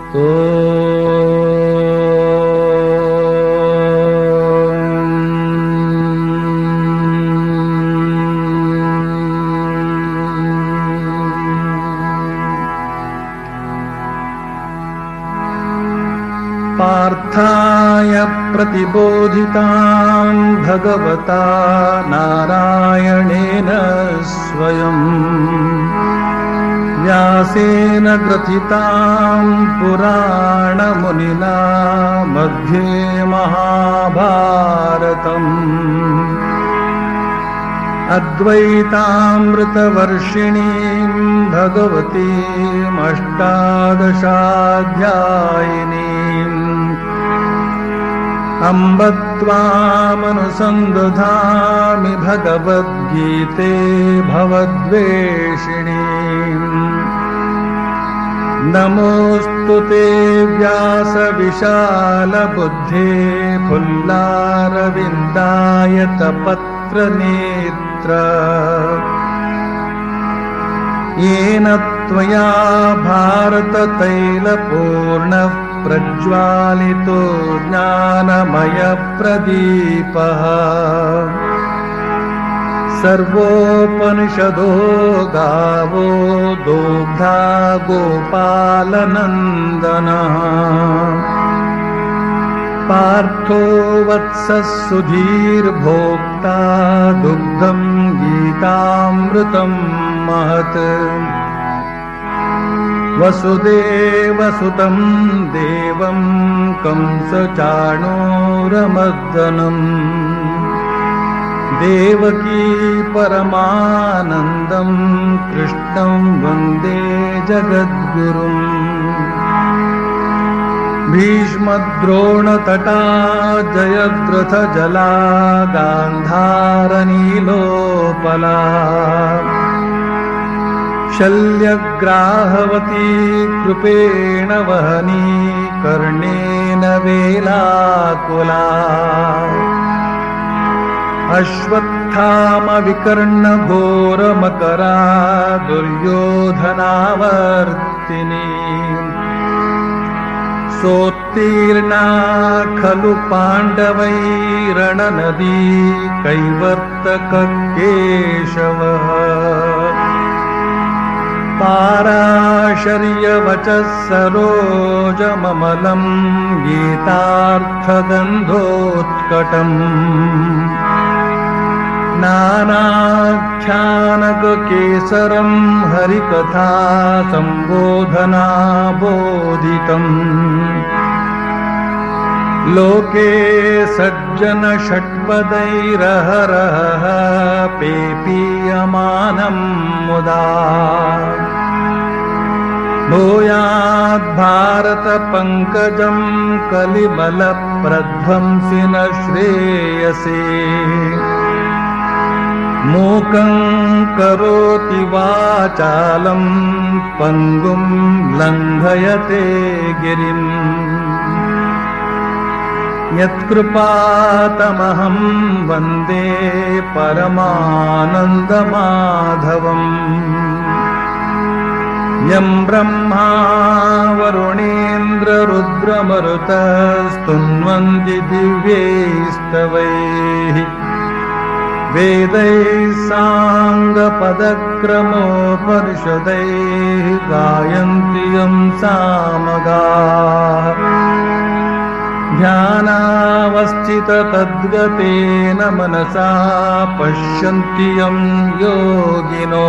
पार्थाय प्रतिबोधिताम् भगवता नारायणेन स्वयम् व्यासेन ग्रथिताम् पुराणमुनिना मध्ये महाभारतम् अद्वैतामृतवर्षिणीम् भगवतीमष्टादशाध्यायिनीम् अम्ब त्वामनुसन्दधामि भगवद्गीते भवद्वेषिणी नमोऽस्तु ते व्यासविशालबुद्धे फुल्लारविन्दायतपत्रनेत्र येन त्वया भारततैलपूर्णः प्रज्वालितो ज्ञानमयप्रदीपः सर्वोपनिषदो गावो दोग्धा गोपालनन्दनः पार्थो वत्सः सुधीर्भोक्ता दुग्धम् गीतामृतम् महत् वसुदेवसुतम् देवम् कंसचाणूरमर्दनम् देवकी परमानन्दम् कृष्णम् वन्दे जगद्गुरुम् भीष्मद्रोणतटा जयद्रथजला गान्धारनीलोपला शल्यग्राहवती कृपेण वहनी कर्णेन वेलाकुला अश्वत्थामविकर्णघोरमकरा दुर्योधनावर्तिनी सोत्तीर्णा खलु पाण्डवैरणनदी कैवर्तककेशवः पाराशर्यवचः सरोजममलम् गीतार्थगन्धोत्कटम् नानाख्यानककेसरम् हरिकथा सम्बोधना बोधितम् लोके सज्जन षट्पदैरहरः पेपीयमानम् मुदा भूयाद्भारतपङ्कजम् कलिबलप्रध्वंसि न श्रेयसे मूकम् करोति वाचालम् पङ्गुम् लङ्घयते गिरिम् यत्कृपातमहं वन्दे परमानन्दमाधवम् यं ब्रह्मा वरुणेन्द्ररुद्रमरुतस्तुन्वन्ति दिव्यैस्तवैः वेदैः साङ्गपदक्रमोपनिषदैः गायन्ति यं सामगा ध्यानावस्थिततद्गतेन मनसा पश्यन्ति यं योगिनो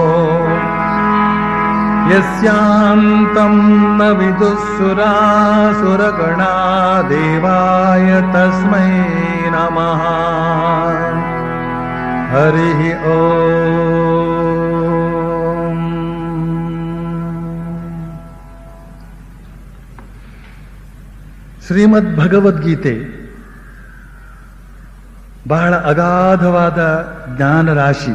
यस्यान्तं न विदुःसुरासुरगणा देवाय तस्मै नमः हरिः ಓಂ ಶ್ರೀಮದ್ ಭಗವದ್ಗೀತೆ ಬಹಳ ಅಗಾಧವಾದ ಜ್ಞಾನ ರಾಶಿ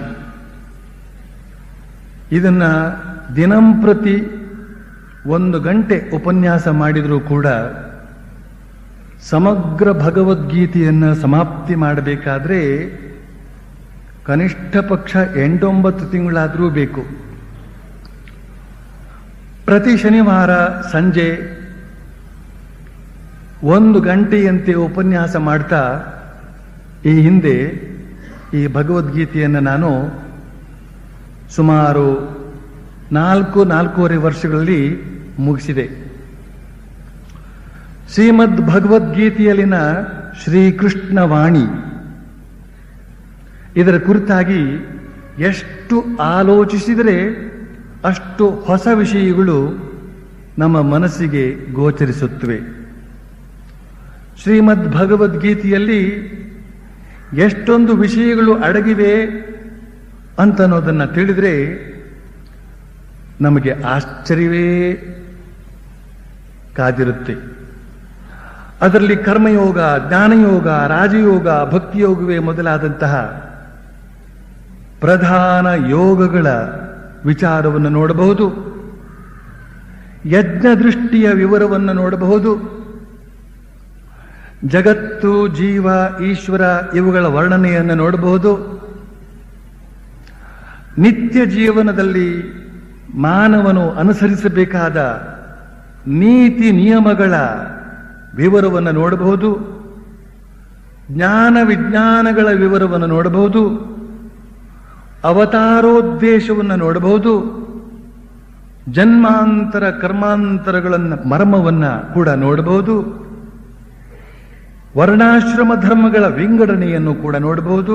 ಇದನ್ನ ದಿನಂಪ್ರತಿ ಒಂದು ಗಂಟೆ ಉಪನ್ಯಾಸ ಮಾಡಿದರೂ ಕೂಡ ಸಮಗ್ರ ಭಗವದ್ಗೀತೆಯನ್ನು ಸಮಾಪ್ತಿ ಮಾಡಬೇಕಾದ್ರೆ ಕನಿಷ್ಠ ಪಕ್ಷ ಎಂಟೊಂಬತ್ತು ತಿಂಗಳಾದರೂ ಬೇಕು ಪ್ರತಿ ಶನಿವಾರ ಸಂಜೆ ಒಂದು ಗಂಟೆಯಂತೆ ಉಪನ್ಯಾಸ ಮಾಡ್ತಾ ಈ ಹಿಂದೆ ಈ ಭಗವದ್ಗೀತೆಯನ್ನು ನಾನು ಸುಮಾರು ನಾಲ್ಕು ನಾಲ್ಕೂವರೆ ವರ್ಷಗಳಲ್ಲಿ ಮುಗಿಸಿದೆ ಶ್ರೀಮದ್ ಭಗವದ್ಗೀತೆಯಲ್ಲಿನ ಶ್ರೀಕೃಷ್ಣ ವಾಣಿ ಇದರ ಕುರಿತಾಗಿ ಎಷ್ಟು ಆಲೋಚಿಸಿದರೆ ಅಷ್ಟು ಹೊಸ ವಿಷಯಗಳು ನಮ್ಮ ಮನಸ್ಸಿಗೆ ಗೋಚರಿಸುತ್ತವೆ ಶ್ರೀಮದ್ ಭಗವದ್ಗೀತೆಯಲ್ಲಿ ಎಷ್ಟೊಂದು ವಿಷಯಗಳು ಅಡಗಿವೆ ಅಂತನ್ನೋದನ್ನು ತಿಳಿದರೆ ನಮಗೆ ಆಶ್ಚರ್ಯವೇ ಕಾದಿರುತ್ತೆ ಅದರಲ್ಲಿ ಕರ್ಮಯೋಗ ಜ್ಞಾನಯೋಗ ರಾಜಯೋಗ ಭಕ್ತಿಯೋಗವೇ ಮೊದಲಾದಂತಹ ಪ್ರಧಾನ ಯೋಗಗಳ ವಿಚಾರವನ್ನು ನೋಡಬಹುದು ಯಜ್ಞ ದೃಷ್ಟಿಯ ವಿವರವನ್ನು ನೋಡಬಹುದು ಜಗತ್ತು ಜೀವ ಈಶ್ವರ ಇವುಗಳ ವರ್ಣನೆಯನ್ನು ನೋಡಬಹುದು ನಿತ್ಯ ಜೀವನದಲ್ಲಿ ಮಾನವನು ಅನುಸರಿಸಬೇಕಾದ ನೀತಿ ನಿಯಮಗಳ ವಿವರವನ್ನು ನೋಡಬಹುದು ಜ್ಞಾನ ವಿಜ್ಞಾನಗಳ ವಿವರವನ್ನು ನೋಡಬಹುದು ಅವತಾರೋದ್ದೇಶವನ್ನು ನೋಡಬಹುದು ಜನ್ಮಾಂತರ ಕರ್ಮಾಂತರಗಳನ್ನು ಮರ್ಮವನ್ನ ಕೂಡ ನೋಡಬಹುದು ವರ್ಣಾಶ್ರಮ ಧರ್ಮಗಳ ವಿಂಗಡಣೆಯನ್ನು ಕೂಡ ನೋಡಬಹುದು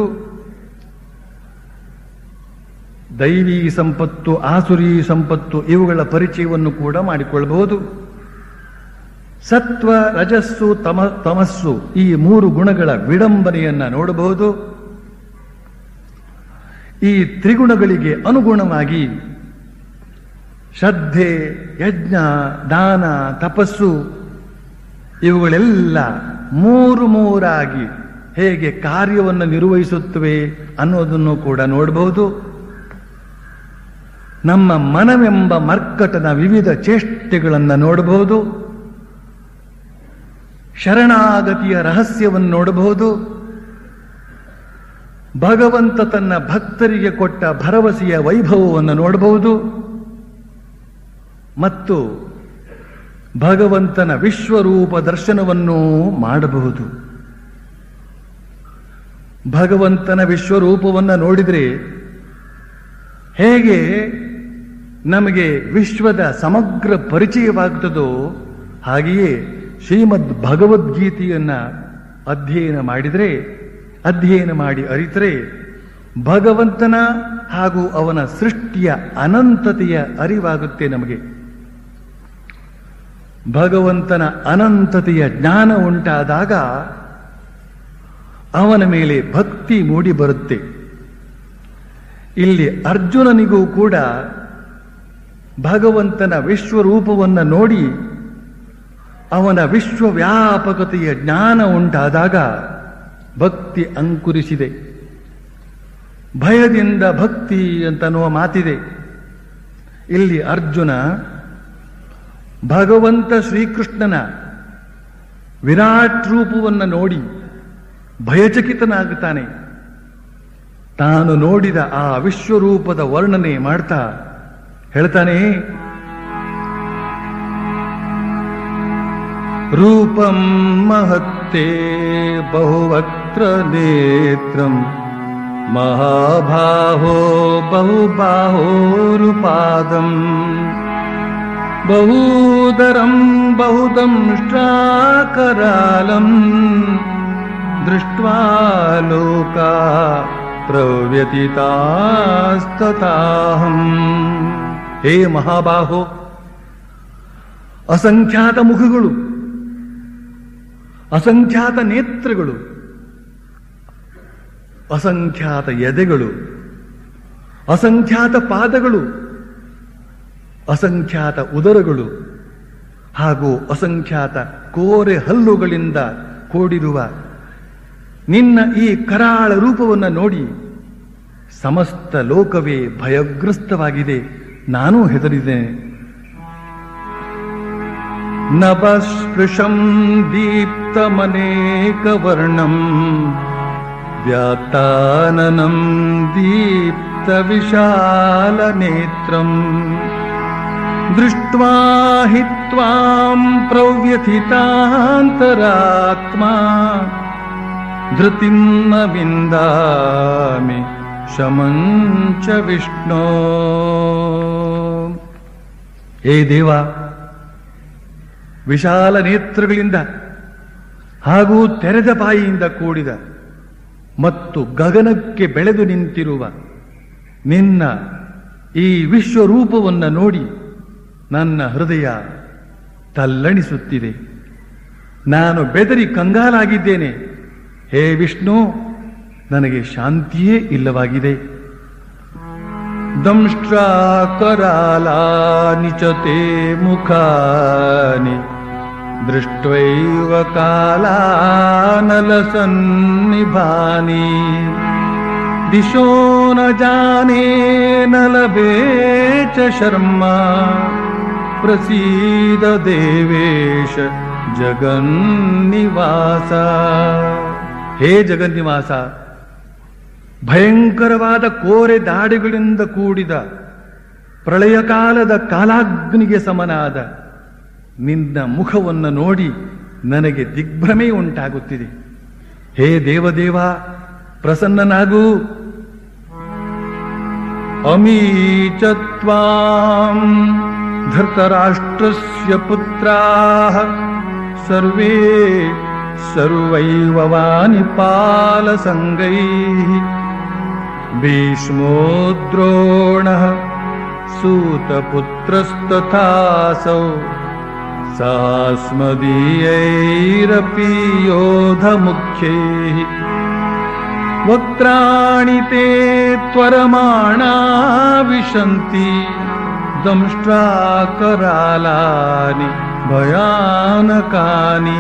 ದೈವಿ ಸಂಪತ್ತು ಆಸುರಿ ಸಂಪತ್ತು ಇವುಗಳ ಪರಿಚಯವನ್ನು ಕೂಡ ಮಾಡಿಕೊಳ್ಳಬಹುದು ಸತ್ವ ರಜಸ್ಸು ತಮ ತಮಸ್ಸು ಈ ಮೂರು ಗುಣಗಳ ವಿಡಂಬನೆಯನ್ನ ನೋಡಬಹುದು ಈ ತ್ರಿಗುಣಗಳಿಗೆ ಅನುಗುಣವಾಗಿ ಶ್ರದ್ಧೆ ಯಜ್ಞ ದಾನ ತಪಸ್ಸು ಇವುಗಳೆಲ್ಲ ಮೂರು ಮೂರಾಗಿ ಹೇಗೆ ಕಾರ್ಯವನ್ನು ನಿರ್ವಹಿಸುತ್ತವೆ ಅನ್ನೋದನ್ನು ಕೂಡ ನೋಡಬಹುದು ನಮ್ಮ ಮನವೆಂಬ ಮರ್ಕಟನ ವಿವಿಧ ಚೇಷ್ಟೆಗಳನ್ನು ನೋಡಬಹುದು ಶರಣಾಗತಿಯ ರಹಸ್ಯವನ್ನು ನೋಡಬಹುದು ಭಗವಂತ ತನ್ನ ಭಕ್ತರಿಗೆ ಕೊಟ್ಟ ಭರವಸೆಯ ವೈಭವವನ್ನು ನೋಡಬಹುದು ಮತ್ತು ಭಗವಂತನ ವಿಶ್ವರೂಪ ದರ್ಶನವನ್ನು ಮಾಡಬಹುದು ಭಗವಂತನ ವಿಶ್ವರೂಪವನ್ನು ನೋಡಿದರೆ ಹೇಗೆ ನಮಗೆ ವಿಶ್ವದ ಸಮಗ್ರ ಪರಿಚಯವಾಗುತ್ತದೋ ಹಾಗೆಯೇ ಶ್ರೀಮದ್ ಭಗವದ್ಗೀತೆಯನ್ನ ಅಧ್ಯಯನ ಮಾಡಿದರೆ ಅಧ್ಯಯನ ಮಾಡಿ ಅರಿತರೆ ಭಗವಂತನ ಹಾಗೂ ಅವನ ಸೃಷ್ಟಿಯ ಅನಂತತೆಯ ಅರಿವಾಗುತ್ತೆ ನಮಗೆ ಭಗವಂತನ ಅನಂತತೆಯ ಜ್ಞಾನ ಉಂಟಾದಾಗ ಅವನ ಮೇಲೆ ಭಕ್ತಿ ಮೂಡಿ ಬರುತ್ತೆ ಇಲ್ಲಿ ಅರ್ಜುನನಿಗೂ ಕೂಡ ಭಗವಂತನ ವಿಶ್ವರೂಪವನ್ನು ನೋಡಿ ಅವನ ವಿಶ್ವವ್ಯಾಪಕತೆಯ ಜ್ಞಾನ ಉಂಟಾದಾಗ ಭಕ್ತಿ ಅಂಕುರಿಸಿದೆ ಭಯದಿಂದ ಭಕ್ತಿ ಅಂತನ್ನುವ ಮಾತಿದೆ ಇಲ್ಲಿ ಅರ್ಜುನ ಭಗವಂತ ಶ್ರೀಕೃಷ್ಣನ ವಿರಾಟ್ ರೂಪವನ್ನು ನೋಡಿ ಭಯಚಕಿತನಾಗುತ್ತಾನೆ ತಾನು ನೋಡಿದ ಆ ವಿಶ್ವರೂಪದ ವರ್ಣನೆ ಮಾಡ್ತಾ ಹೇಳ್ತಾನೆ ರೂಪಂ ಮಹತ್ತೇ ಬಹುವಕ್ತ್ರ ನೇತ್ರಂ ಮಹಾಭಾಹೋ ಬಹುಬಾಹೋರುಪಾದಂ ಬಹೂದರಂ ಬಹುದಂಷ್ಟ್ರಾಕರಾಲಂ ದೃಷ್ಟ್ವಾ ಲೋಕಾ ಪ್ರವ್ಯತಿತಾಸ್ತತಾಹಂ ಹೇ ಮಹಾಬಾಹೋ ಅಸಂಖ್ಯಾತ ಮುಖಗಳು ಅಸಂಖ್ಯಾತ ನೇತ್ರಗಳು ಅಸಂಖ್ಯಾತ ಎದೆಗಳು ಅಸಂಖ್ಯಾತ ಪಾದಗಳು ಅಸಂಖ್ಯಾತ ಉದರಗಳು ಹಾಗೂ ಅಸಂಖ್ಯಾತ ಕೋರೆ ಹಲ್ಲುಗಳಿಂದ ಕೂಡಿರುವ ನಿನ್ನ ಈ ಕರಾಳ ರೂಪವನ್ನು ನೋಡಿ ಸಮಸ್ತ ಲೋಕವೇ ಭಯಗ್ರಸ್ತವಾಗಿದೆ ನಾನೂ ಹೆದರಿದ್ದೇನೆ ನಭಸ್ಪೃಶಂ ದೀಪ್ತಮನೇಕವರ್ಣಂ ವ್ಯಾತ್ತಾನನಂ ದೀಪ್ತ ವಿಶಾಲ ನೇತ್ರಂ ದೃಷ್ಟ್ವಾ ಹಿ ತ್ವಾಂ ಪ್ರವ್ಯಥಿತಾಂತರಾತ್ಮಾ ಧೃತಿಂ ನ ವಿಂದಾಮಿ ಶಮಂಚ ವಿಷ್ಣೋ ಹೇ ದೇವ ವಿಶಾಲ ನೇತ್ರಗಳಿಂದ ಹಾಗೂ ತೆರೆದ ಬಾಯಿಯಿಂದ ಕೂಡಿದ ಮತ್ತು ಗಗನಕ್ಕೆ ಬೆಳೆದು ನಿಂತಿರುವ ನಿನ್ನ ಈ ವಿಶ್ವರೂಪವನ್ನು ನೋಡಿ ನನ್ನ ಹೃದಯ ತಲ್ಲಣಿಸುತ್ತಿದೆ ನಾನು ಬೆದರಿ ಕಂಗಾಲಾಗಿದ್ದೇನೆ ಹೇ ವಿಷ್ಣು ನನಗೆ ಶಾಂತಿಯೇ ಇಲ್ಲವಾಗಿದೆ ದಂಷ್ಟ್ರಾಕರಾಲಾನಿ ಚ ತೇ ಮುಖಾನಿ ದೃಷ್ಟ್ವೈವ ಕಾಲಾನಲಸನ್ನಿಭಾನಿ ದಿಶೋ ನ ಜಾನೇ ನ ಲಭೇ ಚ ಶರ್ಮ ಪ್ರಸೀದ ದೇವೇಶ ಜಗನ್ನಿವಾಸ ಹೇ ಜಗನ್ನಿವಾಸ ಭಯಂಕರವಾದ ಕೋರೆ ದಾಡಿಗಳಿಂದ ಕೂಡಿದ ಪ್ರಳಯ ಕಾಲದ ಕಾಲಾಗ್ನಿಗೆ ಸಮನಾದ ನಿನ್ನ ಮುಖವನ್ನು ನೋಡಿ ನನಗೆ ದಿಗ್ಭ್ರಮೆ ಉಂಟಾಗುತ್ತಿದೆ ಹೇ ದೇವದೇವ ಪ್ರಸನ್ನನಾಗು ಅಮೀಚತ್ವಾಂ ಧೃತರಾಷ್ಟ್ರಸ್ಯ ಪುತ್ರಾಃ ಸರ್ವೇ ಸರ್ವೈವ ವಾನಿಪಾಲಸಂಗೈಃ ಭೀಷ್ಮೋ ದ್ರೋಣಃ सूतपुत्रस्तथासौ सास्मदीयैरपि योधमुख्यैः वक्त्राणि ते त्वरमाणा विशन्ति दंष्ट्राकरालानि भयानकानि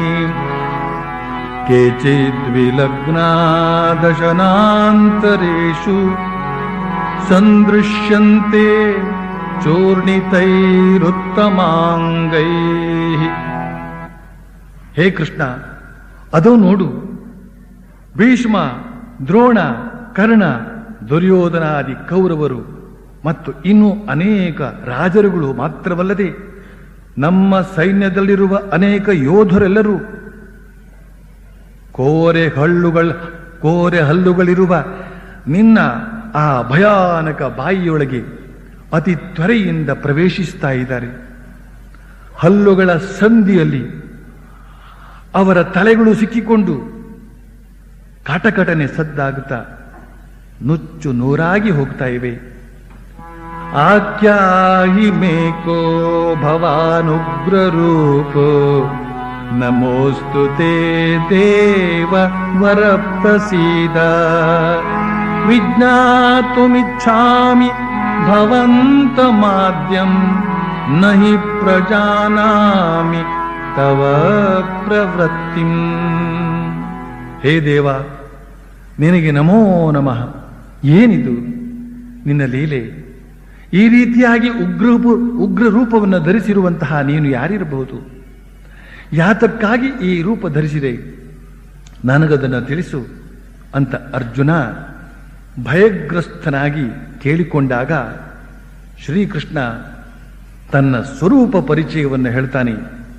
केचिद्विलग्नादशनान्तरेषु सन्दृश्यन्ते ಚೂರ್ಣಿತೈರುತ್ತಮಾಂಗೈ ಹೇ ಕೃಷ್ಣ ಅದೋ ನೋಡು ಭೀಷ್ಮ ದ್ರೋಣ ಕರ್ಣ ದುರ್ಯೋಧನಾದಿ ಕೌರವರು ಮತ್ತು ಇನ್ನೂ ಅನೇಕ ರಾಜರುಗಳು ಮಾತ್ರವಲ್ಲದೆ ನಮ್ಮ ಸೈನ್ಯದಲ್ಲಿರುವ ಅನೇಕ ಯೋಧರೆಲ್ಲರೂ ಕೋರೆ ಹಳ್ಳುಗಳ ಕೋರೆ ಹಲ್ಲುಗಳಿರುವ ನಿನ್ನ ಆ ಭಯಾನಕ ಬಾಯಿಯೊಳಗೆ ಅತಿ ತ್ವರೆಯಿಂದ ಪ್ರವೇಶಿಸ್ತಾ ಇದ್ದಾರೆ ಹಲ್ಲುಗಳ ಸಂಧಿಯಲ್ಲಿ ಅವರ ತಲೆಗಳು ಸಿಕ್ಕಿಕೊಂಡು ಕಟಕಟನೆ ಸದ್ದಾಗುತ್ತಾ ನುಚ್ಚು ನೂರಾಗಿ ಹೋಗ್ತಾ ಇವೆ ಆಖ್ಯಾಹಿ ಮೇಕೋ ಭವಾನುಗ್ರ ರೂಪೋ ನಮೋಸ್ತು ತೇ ದೇವ ವರ ಪ್ರಸೀದ ವಿಜ್ಞಾತುಮಿಚ್ಛಾಮಿ ಭವಂತಮಾದ್ಯಂ ನ ಹಿ ಪ್ರಜಾನಾಮಿ ತವ ಪ್ರವೃತ್ತಿಂ ಹೇ ದೇವ ನಿನಗೆ ನಮೋ ನಮಃ ಏನಿದು ನಿನ್ನ ಲೀಲೆ ಈ ರೀತಿಯಾಗಿ ಉಗ್ರ ಉಗ್ರ ರೂಪವನ್ನು ಧರಿಸಿರುವಂತಹ ನೀನು ಯಾರಿರಬಹುದು ಯಾತಕ್ಕಾಗಿ ಈ ರೂಪ ಧರಿಸಿದೆ ನನಗದನ್ನು ತಿಳಿಸು ಅಂತ ಅರ್ಜುನ ಭಯಗ್ರಸ್ತನಾಗಿ ಕೇಳಿಕೊಂಡಾಗ ಶ್ರೀಕೃಷ್ಣ ತನ್ನ ಸ್ವರೂಪ ಪರಿಚಯವನ್ನು ಹೇಳ್ತಾನೆ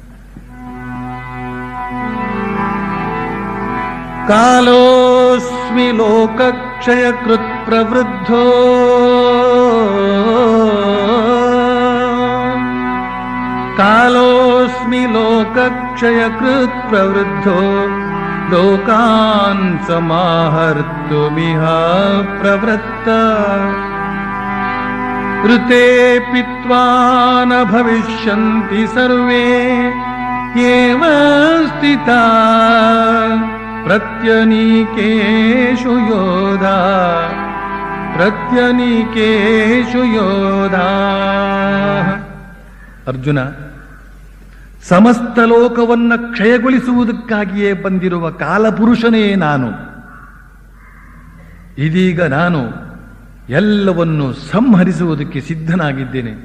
ಕಾಲೋಸ್ಮಿ ಲೋಕಕ್ಷಯ ಕೃತ್ ಪ್ರವೃದ್ಧೋ ಕಾಲೋಸ್ಮಿ ಲೋಕಕ್ಷಯ ಕೃತ್ ಪ್ರವೃದ್ಧೋ ಲೋಕಾನ್ ಸಮಾಹರ್ತುಮಿಹ ಪ್ರವೃತ್ತ ಋತೆ ಪಿತ್ವಾ ನ ಭವಿಷ್ಯಂತಿ ಸರ್ವೇ ಏವ ಸ್ಥಿತಾ ಪ್ರತ್ಯನೀಕೇಶು ಯೋಧ ಪ್ರತ್ಯನೀಕೇಶು ಯೋಧ ಅರ್ಜುನ ಸಮಸ್ತ ಲೋಕವನ್ನ ಕ್ಷಯಗೊಳಿಸುವುದಕ್ಕಾಗಿಯೇ ಬಂದಿರುವ ಕಾಲಪುರುಷನೇ ನಾನು ಇದೀಗ ನಾನು ಎಲ್ಲವನ್ನು ಸಂಹರಿಸುವುದಕ್ಕೆ ಸಿದ್ಧನಾಗಿದ್ದೇನೆ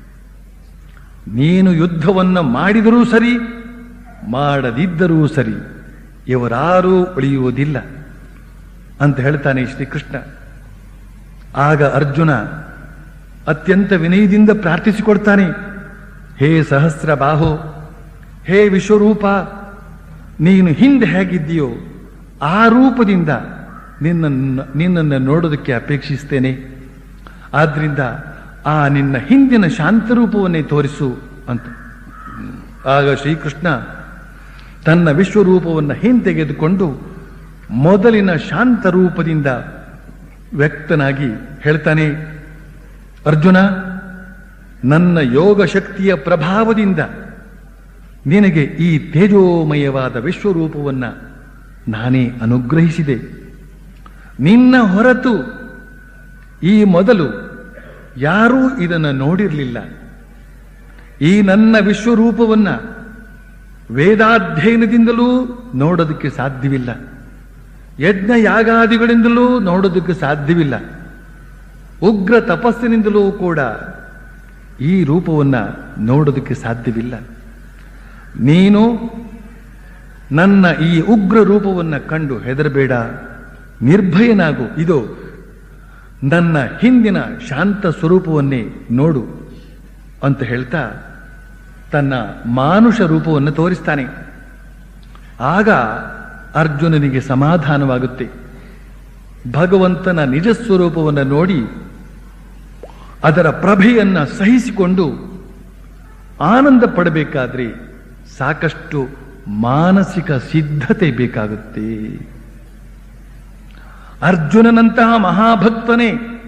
ನೀನು ಯುದ್ಧವನ್ನ ಮಾಡಿದರೂ ಸರಿ ಮಾಡದಿದ್ದರೂ ಸರಿ ಇವರಾರೂ ಉಳಿಯುವುದಿಲ್ಲ ಅಂತ ಹೇಳ್ತಾನೆ ಶ್ರೀಕೃಷ್ಣ ಆಗ ಅರ್ಜುನ ಅತ್ಯಂತ ವಿನಯದಿಂದ ಪ್ರಾರ್ಥಿಸಿಕೊಡ್ತಾನೆ ಹೇ ಸಹಸ್ರ ಬಾಹು ಹೇ ವಿಶ್ವರೂಪ ನೀನು ಹಿಂದೆ ಹೇಗಿದ್ದೀಯೋ ಆ ರೂಪದಿಂದ ನಿನ್ನನ್ನು ನಿನ್ನನ್ನು ನೋಡೋದಕ್ಕೆ ಅಪೇಕ್ಷಿಸ್ತೇನೆ ಆದ್ರಿಂದ ಆ ನಿನ್ನ ಹಿಂದಿನ ಶಾಂತರೂಪವನ್ನೇ ತೋರಿಸು ಅಂತ ಆಗ ಶ್ರೀಕೃಷ್ಣ ತನ್ನ ವಿಶ್ವರೂಪವನ್ನು ಹಿಂತೆಗೆದುಕೊಂಡು ಮೊದಲಿನ ಶಾಂತ ರೂಪದಿಂದ ವ್ಯಕ್ತನಾಗಿ ಹೇಳ್ತಾನೆ ಅರ್ಜುನ ನನ್ನ ಯೋಗ ಶಕ್ತಿಯ ಪ್ರಭಾವದಿಂದ ನಿನಗೆ ಈ ತೇಜೋಮಯವಾದ ವಿಶ್ವರೂಪವನ್ನ ನಾನೇ ಅನುಗ್ರಹಿಸಿದೆ ನಿನ್ನ ಹೊರತು ಈ ಮೊದಲು ಯಾರೂ ಇದನ್ನು ನೋಡಿರಲಿಲ್ಲ ಈ ನನ್ನ ವಿಶ್ವರೂಪವನ್ನ ವೇದಾಧ್ಯಯನದಿಂದಲೂ ನೋಡೋದಕ್ಕೆ ಸಾಧ್ಯವಿಲ್ಲ ಯಜ್ಞ ಯಾಗಾದಿಗಳಿಂದಲೂ ನೋಡೋದಕ್ಕೆ ಸಾಧ್ಯವಿಲ್ಲ ಉಗ್ರ ತಪಸ್ಸಿನಿಂದಲೂ ಕೂಡ ಈ ರೂಪವನ್ನ ನೋಡೋದಕ್ಕೆ ಸಾಧ್ಯವಿಲ್ಲ ನೀನು ನನ್ನ ಈ ಉಗ್ರ ರೂಪವನ್ನ ಕಂಡು ಹೆದರಬೇಡ ನಿರ್ಭಯನಾಗು ಇದು ನನ್ನ ಹಿಂದಿನ ಶಾಂತ ಸ್ವರೂಪವನ್ನೇ ನೋಡು ಅಂತ ಹೇಳ್ತಾ ತನ್ನ ಮಾನುಷ ರೂಪವನ್ನು ತೋರಿಸ್ತಾನೆ ಆಗ ಅರ್ಜುನನಿಗೆ ಸಮಾಧಾನವಾಗುತ್ತೆ ಭಗವಂತನ ನಿಜ ಸ್ವರೂಪವನ್ನು ನೋಡಿ ಅದರ ಪ್ರಭೆಯನ್ನ ಸಹಿಸಿಕೊಂಡು ಆನಂದ ಪಡಬೇಕಾದ್ರೆ ಸಾಕಷ್ಟು ಮಾನಸಿಕ ಸಿದ್ಧತೆ ಬೇಕಾಗುತ್ತೆ ಅರ್ಜುನನಂತಹ ಮಹಾಭಕ್ತನೇ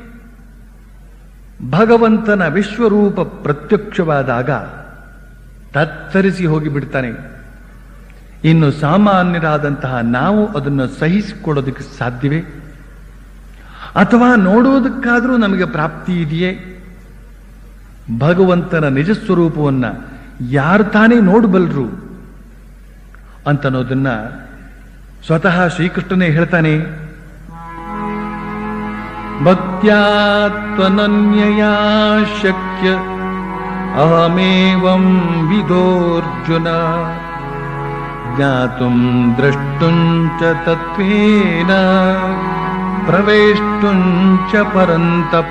ಭಗವಂತನ ವಿಶ್ವರೂಪ ಪ್ರತ್ಯಕ್ಷವಾದಾಗ ತತ್ತರಿಸಿ ಹೋಗಿಬಿಡ್ತಾನೆ ಇನ್ನು ಸಾಮಾನ್ಯರಾದಂತಹ ನಾವು ಅದನ್ನು ಸಹಿಸಿಕೊಳ್ಳೋದಕ್ಕೆ ಸಾಧ್ಯವೇ ಅಥವಾ ನೋಡುವುದಕ್ಕಾದರೂ ನಮಗೆ ಪ್ರಾಪ್ತಿ ಇದೆಯೇ ಭಗವಂತನ ನಿಜ ಸ್ವರೂಪವನ್ನ ಯಾರು ತಾನೇ ನೋಡಬಲ್ರು ಅಂತನ್ನೋದನ್ನ ಸ್ವತಃ ಶ್ರೀಕೃಷ್ಣನೇ ಹೇಳ್ತಾನೆ ಭಕ್ತ್ಯಾತ್ವನನ್ಯಯಾ ಶಕ್ಯ ಅಹಮೇವಂ ವಿದೋರ್ಜುನ ಜ್ಞಾತುಂ ದ್ರಷ್ಟುಂಚ ತತ್ವೇನ ಪ್ರವೇಷ್ಟುಂಚ ಪರಂತಪ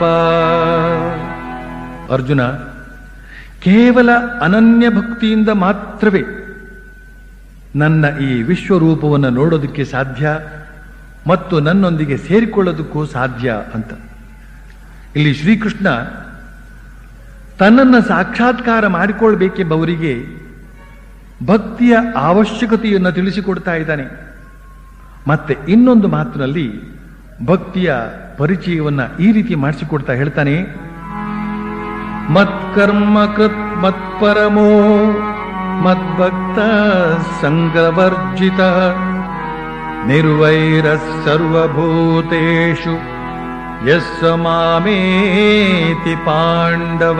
ಅರ್ಜುನ ಕೇವಲ ಅನನ್ಯ ಭಕ್ತಿಯಿಂದ ಮಾತ್ರವೇ ನನ್ನ ಈ ವಿಶ್ವರೂಪವನ್ನು ನೋಡೋದಕ್ಕೆ ಸಾಧ್ಯ ಮತ್ತು ನನ್ನೊಂದಿಗೆ ಸೇರಿಕೊಳ್ಳೋದಕ್ಕೂ ಸಾಧ್ಯ ಅಂತ ಇಲ್ಲಿ ಶ್ರೀಕೃಷ್ಣ ತನ್ನನ್ನು ಸಾಕ್ಷಾತ್ಕಾರ ಮಾಡಿಕೊಳ್ಬೇಕೆಂಬವರಿಗೆ ಭಕ್ತಿಯ ಅವಶ್ಯಕತೆಯನ್ನು ತಿಳಿಸಿಕೊಡ್ತಾ ಇದ್ದಾನೆ ಮತ್ತೆ ಇನ್ನೊಂದು ಮಾತಿನಲ್ಲಿ ಭಕ್ತಿಯ ಪರಿಚಯವನ್ನ ಈ ರೀತಿ ಮಾಡಿಸಿಕೊಡ್ತಾ ಹೇಳ್ತಾನೆ ಮತ್ಕರ್ಮ ಕೃತ್ ಮತ್ಪರಮೋ ಮದ್ಭಕ್ತ ಸಂಗವರ್ಜಿತ ನಿರ್ವೈರ ಸರ್ವಭೂತೇಷು ಯಸ್ಸ ಮಾಮೇತಿ ಪಾಂಡವ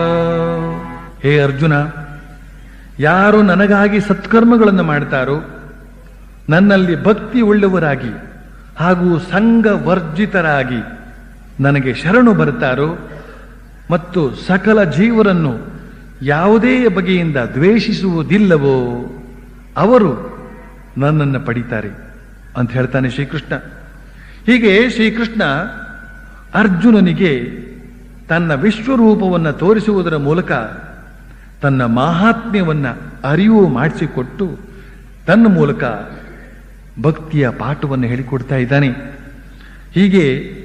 ಹೇ ಅರ್ಜುನ ಯಾರು ನನಗಾಗಿ ಸತ್ಕರ್ಮಗಳನ್ನು ಮಾಡ್ತಾರೋ ನನ್ನಲ್ಲಿ ಭಕ್ತಿ ಉಳ್ಳವರಾಗಿ ಹಾಗೂ ಸಂಘ ವರ್ಜಿತರಾಗಿ ನನಗೆ ಶರಣು ಬರ್ತಾರೋ ಮತ್ತು ಸಕಲ ಜೀವರನ್ನು ಯಾವುದೇ ಬಗೆಯಿಂದ ದ್ವೇಷಿಸುವುದಿಲ್ಲವೋ ಅವರು ನನ್ನನ್ನು ಪಡಿತಾರೆ ಅಂತ ಹೇಳ್ತಾನೆ ಶ್ರೀಕೃಷ್ಣ ಹೀಗೆ ಶ್ರೀಕೃಷ್ಣ ಅರ್ಜುನನಿಗೆ ತನ್ನ ವಿಶ್ವರೂಪವನ್ನು ತೋರಿಸುವುದರ ಮೂಲಕ ತನ್ನ ಮಾಹಾತ್ಮ್ಯವನ್ನ ಅರಿವು ಮಾಡಿಸಿಕೊಟ್ಟು ತನ್ನ ಮೂಲಕ ಭಕ್ತಿಯ ಪಾಠವನ್ನು ಹೇಳಿಕೊಡ್ತಾ ಇದ್ದಾನೆ ಹೀಗೆ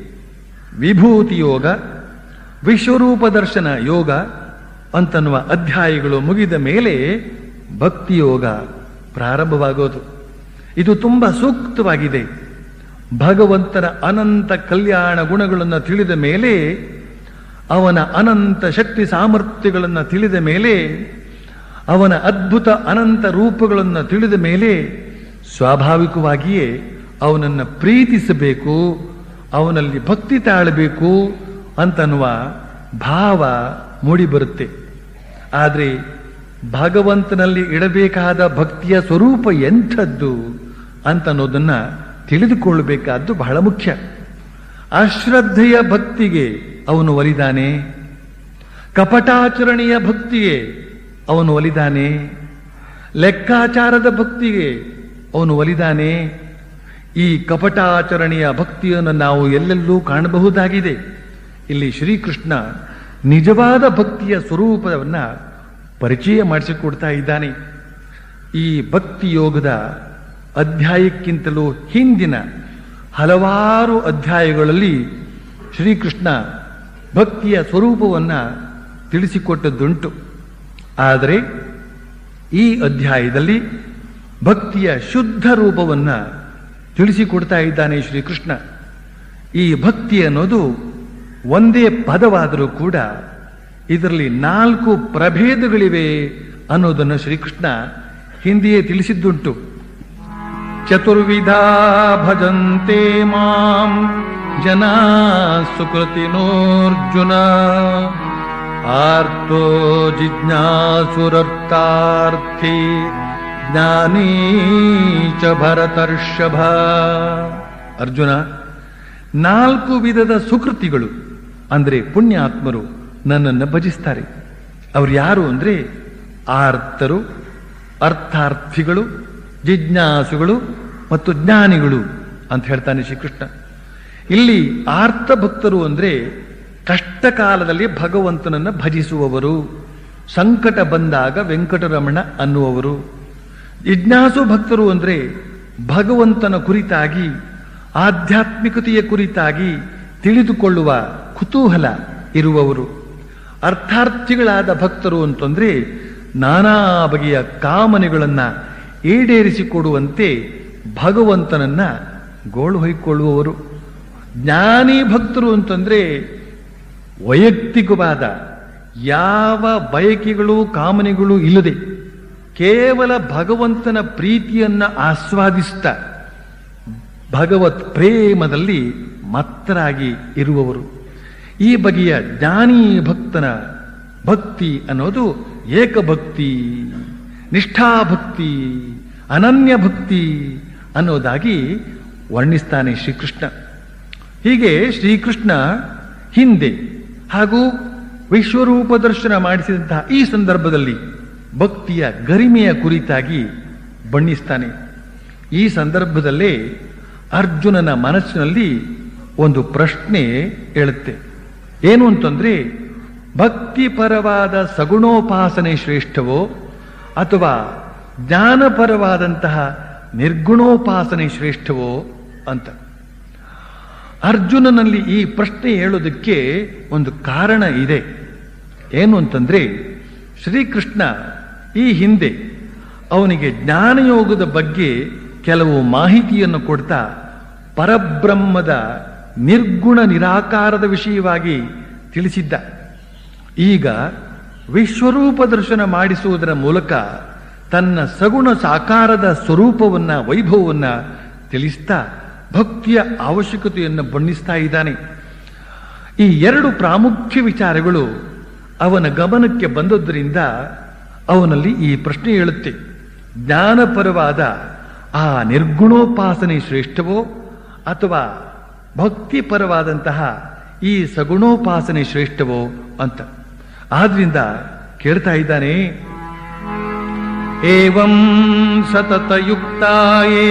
ವಿಭೂತಿ ಯೋಗ ವಿಶ್ವರೂಪ ದರ್ಶನ ಯೋಗ ಅಂತನ್ನುವ ಅಧ್ಯಾಯಗಳು ಮುಗಿದ ಮೇಲೆ ಭಕ್ತಿ ಯೋಗ ಪ್ರಾರಂಭವಾಗೋದು ಇದು ತುಂಬಾ ಸೂಕ್ತವಾಗಿದೆ ಭಗವಂತನ ಅನಂತ ಕಲ್ಯಾಣ ಗುಣಗಳನ್ನು ತಿಳಿದ ಮೇಲೆ ಅವನ ಅನಂತ ಶಕ್ತಿ ಸಾಮರ್ಥ್ಯಗಳನ್ನು ತಿಳಿದ ಮೇಲೆ ಅವನ ಅದ್ಭುತ ಅನಂತ ರೂಪಗಳನ್ನು ತಿಳಿದ ಮೇಲೆ ಸ್ವಾಭಾವಿಕವಾಗಿಯೇ ಅವನನ್ನು ಪ್ರೀತಿಸಬೇಕು ಅವನಲ್ಲಿ ಭಕ್ತಿ ತಾಳಬೇಕು ಅಂತನ್ನುವ ಭಾವ ಮೂಡಿಬರುತ್ತೆ ಆದರೆ ಭಗವಂತನಲ್ಲಿ ಇಡಬೇಕಾದ ಭಕ್ತಿಯ ಸ್ವರೂಪ ಎಂಥದ್ದು ಅಂತನ್ನೋದನ್ನ ತಿಳಿದುಕೊಳ್ಳಬೇಕಾದ್ದು ಬಹಳ ಮುಖ್ಯ ಅಶ್ರದ್ಧೆಯ ಭಕ್ತಿಗೆ ಅವನು ಒಲಿದಾನೆ ಕಪಟಾಚರಣೆಯ ಭಕ್ತಿಗೆ ಅವನು ಒಲಿದಾನೆ ಲೆಕ್ಕಾಚಾರದ ಭಕ್ತಿಗೆ ಅವನು ಒಲಿದಾನೆ ಈ ಕಪಟಾಚರಣೆಯ ಭಕ್ತಿಯನ್ನು ನಾವು ಎಲ್ಲೆಲ್ಲೂ ಕಾಣಬಹುದಾಗಿದೆ ಇಲ್ಲಿ ಶ್ರೀಕೃಷ್ಣ ನಿಜವಾದ ಭಕ್ತಿಯ ಸ್ವರೂಪವನ್ನ ಪರಿಚಯ ಮಾಡಿಸಿಕೊಡ್ತಾ ಇದ್ದಾನೆ ಈ ಭಕ್ತಿ ಯೋಗದ ಅಧ್ಯಾಯಕ್ಕಿಂತಲೂ ಹಿಂದಿನ ಹಲವಾರು ಅಧ್ಯಾಯಗಳಲ್ಲಿ ಶ್ರೀಕೃಷ್ಣ ಭಕ್ತಿಯ ಸ್ವರೂಪವನ್ನ ತಿಳಿಸಿಕೊಟ್ಟದ್ದುಂಟು ಆದರೆ ಈ ಅಧ್ಯಾಯದಲ್ಲಿ ಭಕ್ತಿಯ ಶುದ್ಧ ರೂಪವನ್ನ ತಿಳಿಸಿಕೊಡ್ತಾ ಇದ್ದಾನೆ ಶ್ರೀಕೃಷ್ಣ ಈ ಭಕ್ತಿ ಅನ್ನೋದು ಒಂದೇ ಪದವಾದರೂ ಕೂಡ ಇದರಲ್ಲಿ ನಾಲ್ಕು ಪ್ರಭೇದಗಳಿವೆ ಅನ್ನೋದನ್ನು ಶ್ರೀಕೃಷ್ಣ ಹಿಂದೆಯೇ ತಿಳಿಸಿದ್ದುಂಟು ಚತುರ್ವಿಧ ಭಜಂತೆ ಮಾಂ ಜನ ಸುಕೃತಿನೋರ್ಜುನ ಆರ್ತೋ ಜಿಜ್ಞಾಸುರರ್ಥಾರ್ಥಿ ಜ್ಞಾನೀ ಚ ಭರತರ್ಷಭ ಅರ್ಜುನ ನಾಲ್ಕು ವಿಧದ ಸುಕೃತಿಗಳು ಅಂದ್ರೆ ಪುಣ್ಯಾತ್ಮರು ನನ್ನನ್ನು ಭಜಿಸ್ತಾರೆ ಅವ್ರು ಯಾರು ಅಂದ್ರೆ ಆರ್ತರು ಅರ್ಥಾರ್ಥಿಗಳು ಜಿಜ್ಞಾಸುಗಳು ಮತ್ತು ಜ್ಞಾನಿಗಳು ಅಂತ ಹೇಳ್ತಾನೆ ಶ್ರೀಕೃಷ್ಣ ಇಲ್ಲಿ ಆರ್ಥ ಭಕ್ತರು ಅಂದ್ರೆ ಕಷ್ಟ ಕಾಲದಲ್ಲಿ ಭಗವಂತನನ್ನ ಭಜಿಸುವವರು ಸಂಕಟ ಬಂದಾಗ ವೆಂಕಟರಮಣ ಅನ್ನುವವರು ಜಿಜ್ಞಾಸು ಭಕ್ತರು ಅಂದ್ರೆ ಭಗವಂತನ ಕುರಿತಾಗಿ ಆಧ್ಯಾತ್ಮಿಕತೆಯ ಕುರಿತಾಗಿ ತಿಳಿದುಕೊಳ್ಳುವ ಕುತೂಹಲ ಇರುವವರು ಅರ್ಥಾರ್ಥಿಗಳಾದ ಭಕ್ತರು ಅಂತಂದ್ರೆ ನಾನಾ ಬಗೆಯ ಕಾಮನೆಗಳನ್ನ ಈಡೇರಿಸಿಕೊಡುವಂತೆ ಭಗವಂತನನ್ನ ಗೋಳು ಹೊಯ್ಕೊಳ್ಳುವವರು ಜ್ಞಾನಿ ಭಕ್ತರು ಅಂತಂದ್ರೆ ವೈಯಕ್ತಿಕವಾದ ಯಾವ ಬಯಕೆಗಳು ಕಾಮನೆಗಳು ಇಲ್ಲದೆ ಕೇವಲ ಭಗವಂತನ ಪ್ರೀತಿಯನ್ನ ಆಸ್ವಾದಿಸ್ತಾ ಭಗವತ್ ಪ್ರೇಮದಲ್ಲಿ ಮತ್ತರಾಗಿ ಇರುವವರು ಈ ಬಗೆಯ ಜ್ಞಾನಿ ಭಕ್ತನ ಭಕ್ತಿ ಅನ್ನೋದು ಏಕಭಕ್ತಿ ನಿಷ್ಠಾಭಕ್ತಿ ಅನನ್ಯ ಭಕ್ತಿ ಅನ್ನೋದಾಗಿ ವರ್ಣಿಸ್ತಾನೆ ಶ್ರೀಕೃಷ್ಣ ಹೀಗೆ ಶ್ರೀಕೃಷ್ಣ ಹಿಂದೆ ಹಾಗೂ ವಿಶ್ವರೂಪ ದರ್ಶನ ಮಾಡಿಸಿದಂತಹ ಈ ಸಂದರ್ಭದಲ್ಲಿ ಭಕ್ತಿಯ ಗರಿಮೆಯ ಕುರಿತಾಗಿ ಬಣ್ಣಿಸ್ತಾನೆ ಈ ಸಂದರ್ಭದಲ್ಲೇ ಅರ್ಜುನನ ಮನಸ್ಸಿನಲ್ಲಿ ಒಂದು ಪ್ರಶ್ನೆ ಹೇಳುತ್ತೆ ಏನು ಅಂತಂದ್ರೆ ಭಕ್ತಿಪರವಾದ ಸಗುಣೋಪಾಸನೆ ಶ್ರೇಷ್ಠವೋ ಅಥವಾ ಜ್ಞಾನಪರವಾದಂತಹ ನಿರ್ಗುಣೋಪಾಸನೆ ಶ್ರೇಷ್ಠವೋ ಅಂತ ಅರ್ಜುನನಲ್ಲಿ ಈ ಪ್ರಶ್ನೆ ಹೇಳೋದಕ್ಕೆ ಒಂದು ಕಾರಣ ಇದೆ ಏನು ಅಂತಂದ್ರೆ ಶ್ರೀಕೃಷ್ಣ ಈ ಹಿಂದೆ ಅವನಿಗೆ ಜ್ಞಾನಯೋಗದ ಬಗ್ಗೆ ಕೆಲವು ಮಾಹಿತಿಯನ್ನು ಕೊಡ್ತಾ ಪರಬ್ರಹ್ಮದ ನಿರ್ಗುಣ ನಿರಾಕಾರದ ವಿಷಯವಾಗಿ ತಿಳಿಸಿದ್ದ ಈಗ ವಿಶ್ವರೂಪ ದರ್ಶನ ಮಾಡಿಸುವುದರ ಮೂಲಕ ತನ್ನ ಸಗುಣ ಸಾಕಾರದ ಸ್ವರೂಪವನ್ನ ವೈಭವವನ್ನ ತಿಳಿಸ್ತಾ ಭಕ್ತಿಯ ಅವಶ್ಯಕತೆಯನ್ನು ಬಣ್ಣಿಸ್ತಾ ಇದ್ದಾನೆ ಈ ಎರಡು ಪ್ರಾಮುಖ್ಯ ವಿಚಾರಗಳು ಅವನ ಗಮನಕ್ಕೆ ಬಂದದ್ದರಿಂದ ಅವನಲ್ಲಿ ಈ ಪ್ರಶ್ನೆ ಹೇಳುತ್ತೆ ಜ್ಞಾನಪರವಾದ ಆ ನಿರ್ಗುಣೋಪಾಸನೆ ಶ್ರೇಷ್ಠವೋ ಅಥವಾ ಭಕ್ತಿಪರವಾದಂತಹ ಈ ಸಗುಣೋಪಾಸನೆ ಶ್ರೇಷ್ಠವೋ ಅಂತ ಆದ್ರಿಂದ ಕೇಳ್ತಾ ಇದ್ದಾನೆ ಏವಂ ಸತತಯುಕ್ತಾಯೇ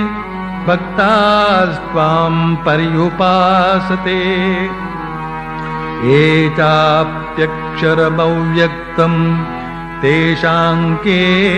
ಭಕ್ತಾಸ್ತ್ವಾಂ ಪರ್ಯುಪಾಸತೆ ये चाप्यक्षरमव्यक्तम् तेषाङ्के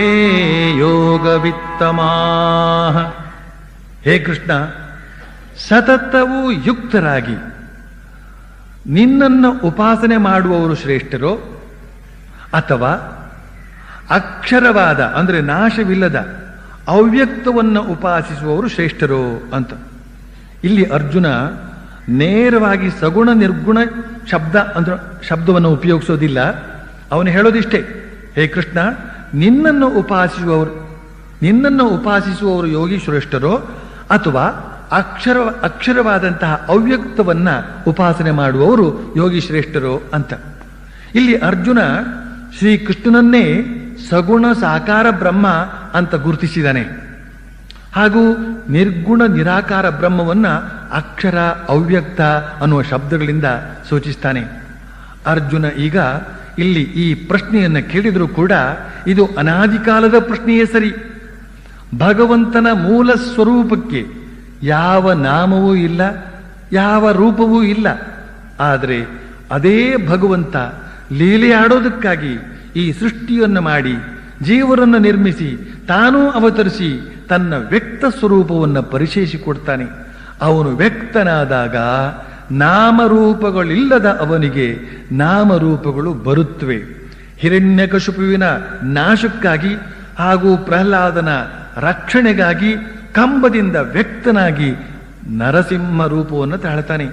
ಯೋಗವಿತ್ತಮಾಹ ಹೇ ಕೃಷ್ಣ ಸತತವೂ ಯುಕ್ತರಾಗಿ ನಿನ್ನನ್ನು ಉಪಾಸನೆ ಮಾಡುವವರು ಶ್ರೇಷ್ಠರೋ ಅಥವಾ ಅಕ್ಷರವಾದ ಅಂದ್ರೆ ನಾಶವಿಲ್ಲದ ಅವ್ಯಕ್ತವನ್ನು ಉಪಾಸಿಸುವವರು ಶ್ರೇಷ್ಠರೋ ಅಂತ ಇಲ್ಲಿ ಅರ್ಜುನ ನೇರವಾಗಿ ಸಗುಣ ನಿರ್ಗುಣ ಶಬ್ದ ಅಂದ್ರೆ ಶಬ್ದವನ್ನು ಉಪಯೋಗಿಸೋದಿಲ್ಲ ಅವನು ಹೇಳೋದಿಷ್ಟೇ ಹೇ ಕೃಷ್ಣ ನಿನ್ನನ್ನು ಉಪಾಸಿಸುವವರು ನಿನ್ನನ್ನು ಉಪಾಸಿಸುವವರು ಯೋಗಿ ಶ್ರೇಷ್ಠರೋ ಅಥವಾ ಅಕ್ಷರ ಅಕ್ಷರವಾದಂತಹ ಅವ್ಯಕ್ತವನ್ನ ಉಪಾಸನೆ ಮಾಡುವವರು ಯೋಗಿ ಶ್ರೇಷ್ಠರೋ ಅಂತ ಇಲ್ಲಿ ಅರ್ಜುನ ಶ್ರೀಕೃಷ್ಣನನ್ನೇ ಸಗುಣ ಸಾಕಾರ ಬ್ರಹ್ಮ ಅಂತ ಗುರುತಿಸಿದಾನೆ ಹಾಗೂ ನಿರ್ಗುಣ ನಿರಾಕಾರ ಬ್ರಹ್ಮವನ್ನ ಅಕ್ಷರ ಅವ್ಯಕ್ತ ಅನ್ನುವ ಶಬ್ದಗಳಿಂದ ಸೂಚಿಸ್ತಾನೆ ಅರ್ಜುನ ಈಗ ಇಲ್ಲಿ ಈ ಪ್ರಶ್ನೆಯನ್ನ ಕೇಳಿದರೂ ಕೂಡ ಇದು ಅನಾದಿ ಕಾಲದ ಪ್ರಶ್ನೆಯೇ ಸರಿ ಭಗವಂತನ ಮೂಲ ಸ್ವರೂಪಕ್ಕೆ ಯಾವ ನಾಮವೂ ಇಲ್ಲ ಯಾವ ರೂಪವೂ ಇಲ್ಲ ಆದರೆ ಅದೇ ಭಗವಂತ ಲೀಲೆ ಆಡೋದಕ್ಕಾಗಿ ಈ ಸೃಷ್ಟಿಯನ್ನು ಮಾಡಿ ಜೀವರನ್ನು ನಿರ್ಮಿಸಿ ತಾನೂ ಅವತರಿಸಿ ತನ್ನ ವ್ಯಕ್ತ ಸ್ವರೂಪವನ್ನು ಪರಿಚಯಿಸಿಕೊಡ್ತಾನೆ ಅವನು ವ್ಯಕ್ತನಾದಾಗ ನಾಮರೂಪಗಳಿಲ್ಲದ ಅವನಿಗೆ ನಾಮರೂಪಗಳು ಬರುತ್ತವೆ ಹಿರಣ್ಯಕಶುಪುವಿನ ನಾಶಕ್ಕಾಗಿ ಹಾಗೂ ಪ್ರಹ್ಲಾದನ ರಕ್ಷಣೆಗಾಗಿ ಕಂಬದಿಂದ ವ್ಯಕ್ತನಾಗಿ ನರಸಿಂಹ ರೂಪವನ್ನು ತಾಳ್ತಾನೆ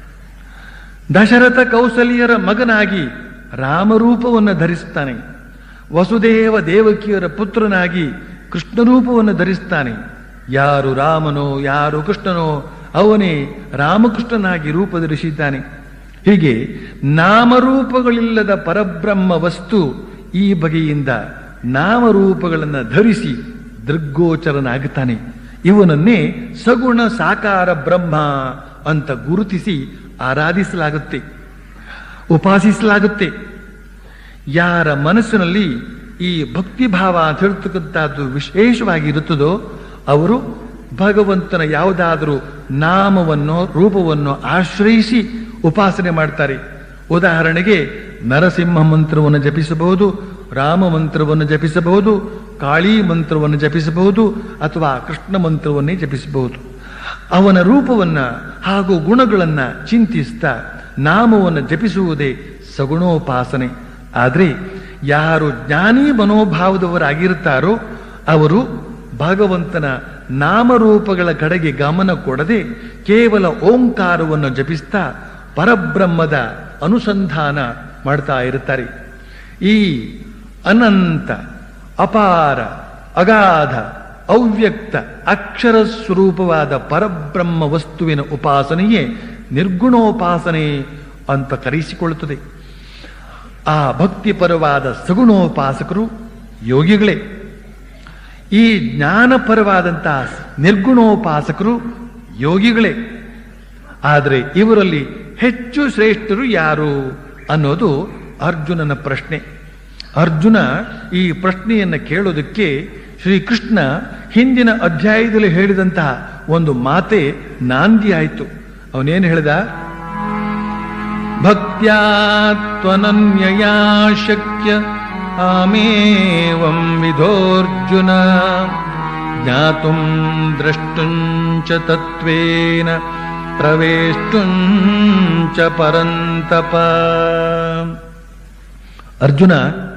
ದಶರಥ ಕೌಸಲ್ಯರ ಮಗನಾಗಿ ರಾಮರೂಪವನ್ನು ಧರಿಸ್ತಾನೆ ವಸುದೇವ ದೇವಕಿಯರ ಪುತ್ರನಾಗಿ ಕೃಷ್ಣರೂಪವನ್ನು ಧರಿಸ್ತಾನೆ ಯಾರು ರಾಮನೋ ಯಾರು ಕೃಷ್ಣನೋ ಅವನೇ ರಾಮಕೃಷ್ಣನಾಗಿ ರೂಪ ಧರಿಸಿದ್ದಾನೆ ಹೀಗೆ ನಾಮರೂಪಗಳಿಲ್ಲದ ಪರಬ್ರಹ್ಮ ವಸ್ತು ಈ ಬಗೆಯಿಂದ ನಾಮರೂಪಗಳನ್ನು ಧರಿಸಿ ದೃಗ್ಗೋಚರನಾಗುತ್ತಾನೆ ಇವನನ್ನೇ ಸಗುಣ ಸಾಕಾರ ಬ್ರಹ್ಮ ಅಂತ ಗುರುತಿಸಿ ಆರಾಧಿಸಲಾಗುತ್ತೆ ಉಪಾಸಿಸಲಾಗುತ್ತೆ ಯಾರ ಮನಸ್ಸಿನಲ್ಲಿ ಈ ಭಕ್ತಿಭಾವ ಅಂತ ಹೇಳ್ತಕ್ಕಂಥದ್ದು ವಿಶೇಷವಾಗಿ ಇರುತ್ತದೋ ಅವರು ಭಗವಂತನ ಯಾವುದಾದರೂ ನಾಮವನ್ನು ರೂಪವನ್ನು ಆಶ್ರಯಿಸಿ ಉಪಾಸನೆ ಮಾಡ್ತಾರೆ ಉದಾಹರಣೆಗೆ ನರಸಿಂಹ ಮಂತ್ರವನ್ನು ಜಪಿಸಬಹುದು ರಾಮ ಮಂತ್ರವನ್ನು ಜಪಿಸಬಹುದು ಕಾಳಿ ಮಂತ್ರವನ್ನು ಜಪಿಸಬಹುದು ಅಥವಾ ಕೃಷ್ಣ ಮಂತ್ರವನ್ನೇ ಜಪಿಸಬಹುದು ಅವನ ರೂಪವನ್ನ ಹಾಗೂ ಗುಣಗಳನ್ನ ಚಿಂತಿಸ್ತಾ ನಾಮವನ್ನು ಜಪಿಸುವುದೇ ಸಗುಣೋಪಾಸನೆ ಆದರೆ ಯಾರು ಜ್ಞಾನಿ ಮನೋಭಾವದವರಾಗಿರುತ್ತಾರೋ ಅವರು ಭಗವಂತನ ನಾಮರೂಪಗಳ ಕಡೆಗೆ ಗಮನ ಕೊಡದೆ ಕೇವಲ ಓಂಕಾರವನ್ನು ಜಪಿಸ್ತಾ ಪರಬ್ರಹ್ಮದ ಅನುಸಂಧಾನ ಮಾಡ್ತಾ ಇರುತ್ತಾರೆ ಈ ಅನಂತ ಅಪಾರ ಅಗಾಧ ಅವ್ಯಕ್ತ ಅಕ್ಷರ ಸ್ವರೂಪವಾದ ಪರಬ್ರಹ್ಮ ವಸ್ತುವಿನ ಉಪಾಸನೆಯೇ ನಿರ್ಗುಣೋಪಾಸನೆ ಅಂತ ಕರೆಸಿಕೊಳ್ಳುತ್ತದೆ ಆ ಭಕ್ತಿಪರವಾದ ಸಗುಣೋಪಾಸಕರು ಯೋಗಿಗಳೇ ಈ ಜ್ಞಾನಪರವಾದಂತಹ ನಿರ್ಗುಣೋಪಾಸಕರು ಯೋಗಿಗಳೇ ಆದರೆ ಇವರಲ್ಲಿ ಹೆಚ್ಚು ಶ್ರೇಷ್ಠರು ಯಾರು ಅನ್ನೋದು ಅರ್ಜುನನ ಪ್ರಶ್ನೆ ಅರ್ಜುನ ಈ ಪ್ರಶ್ನೆಯನ್ನು ಕೇಳೋದಕ್ಕೆ ಶ್ರೀಕೃಷ್ಣ ಹಿಂದಿನ ಅಧ್ಯಾಯದಲ್ಲಿ ಹೇಳಿದಂತಹ ಒಂದು ಮಾತೆ ನಾಂದಿ ಆಯಿತು ಅವನೇನು ಹೇಳಿದ ಭಕ್ತ್ಯಾತ್ವನನ್ಯಯಾ ಶಕ್ಯ ಆಮೇವಂ ವಿಧೋರ್ಜುನ ಜ್ಞಾತುಂ ದ್ರಷ್ಟುಂಚ ತತ್ವೇನ ಪ್ರವೇಷ್ಟುಂಚ ಪರಂತಪ ಅರ್ಜುನ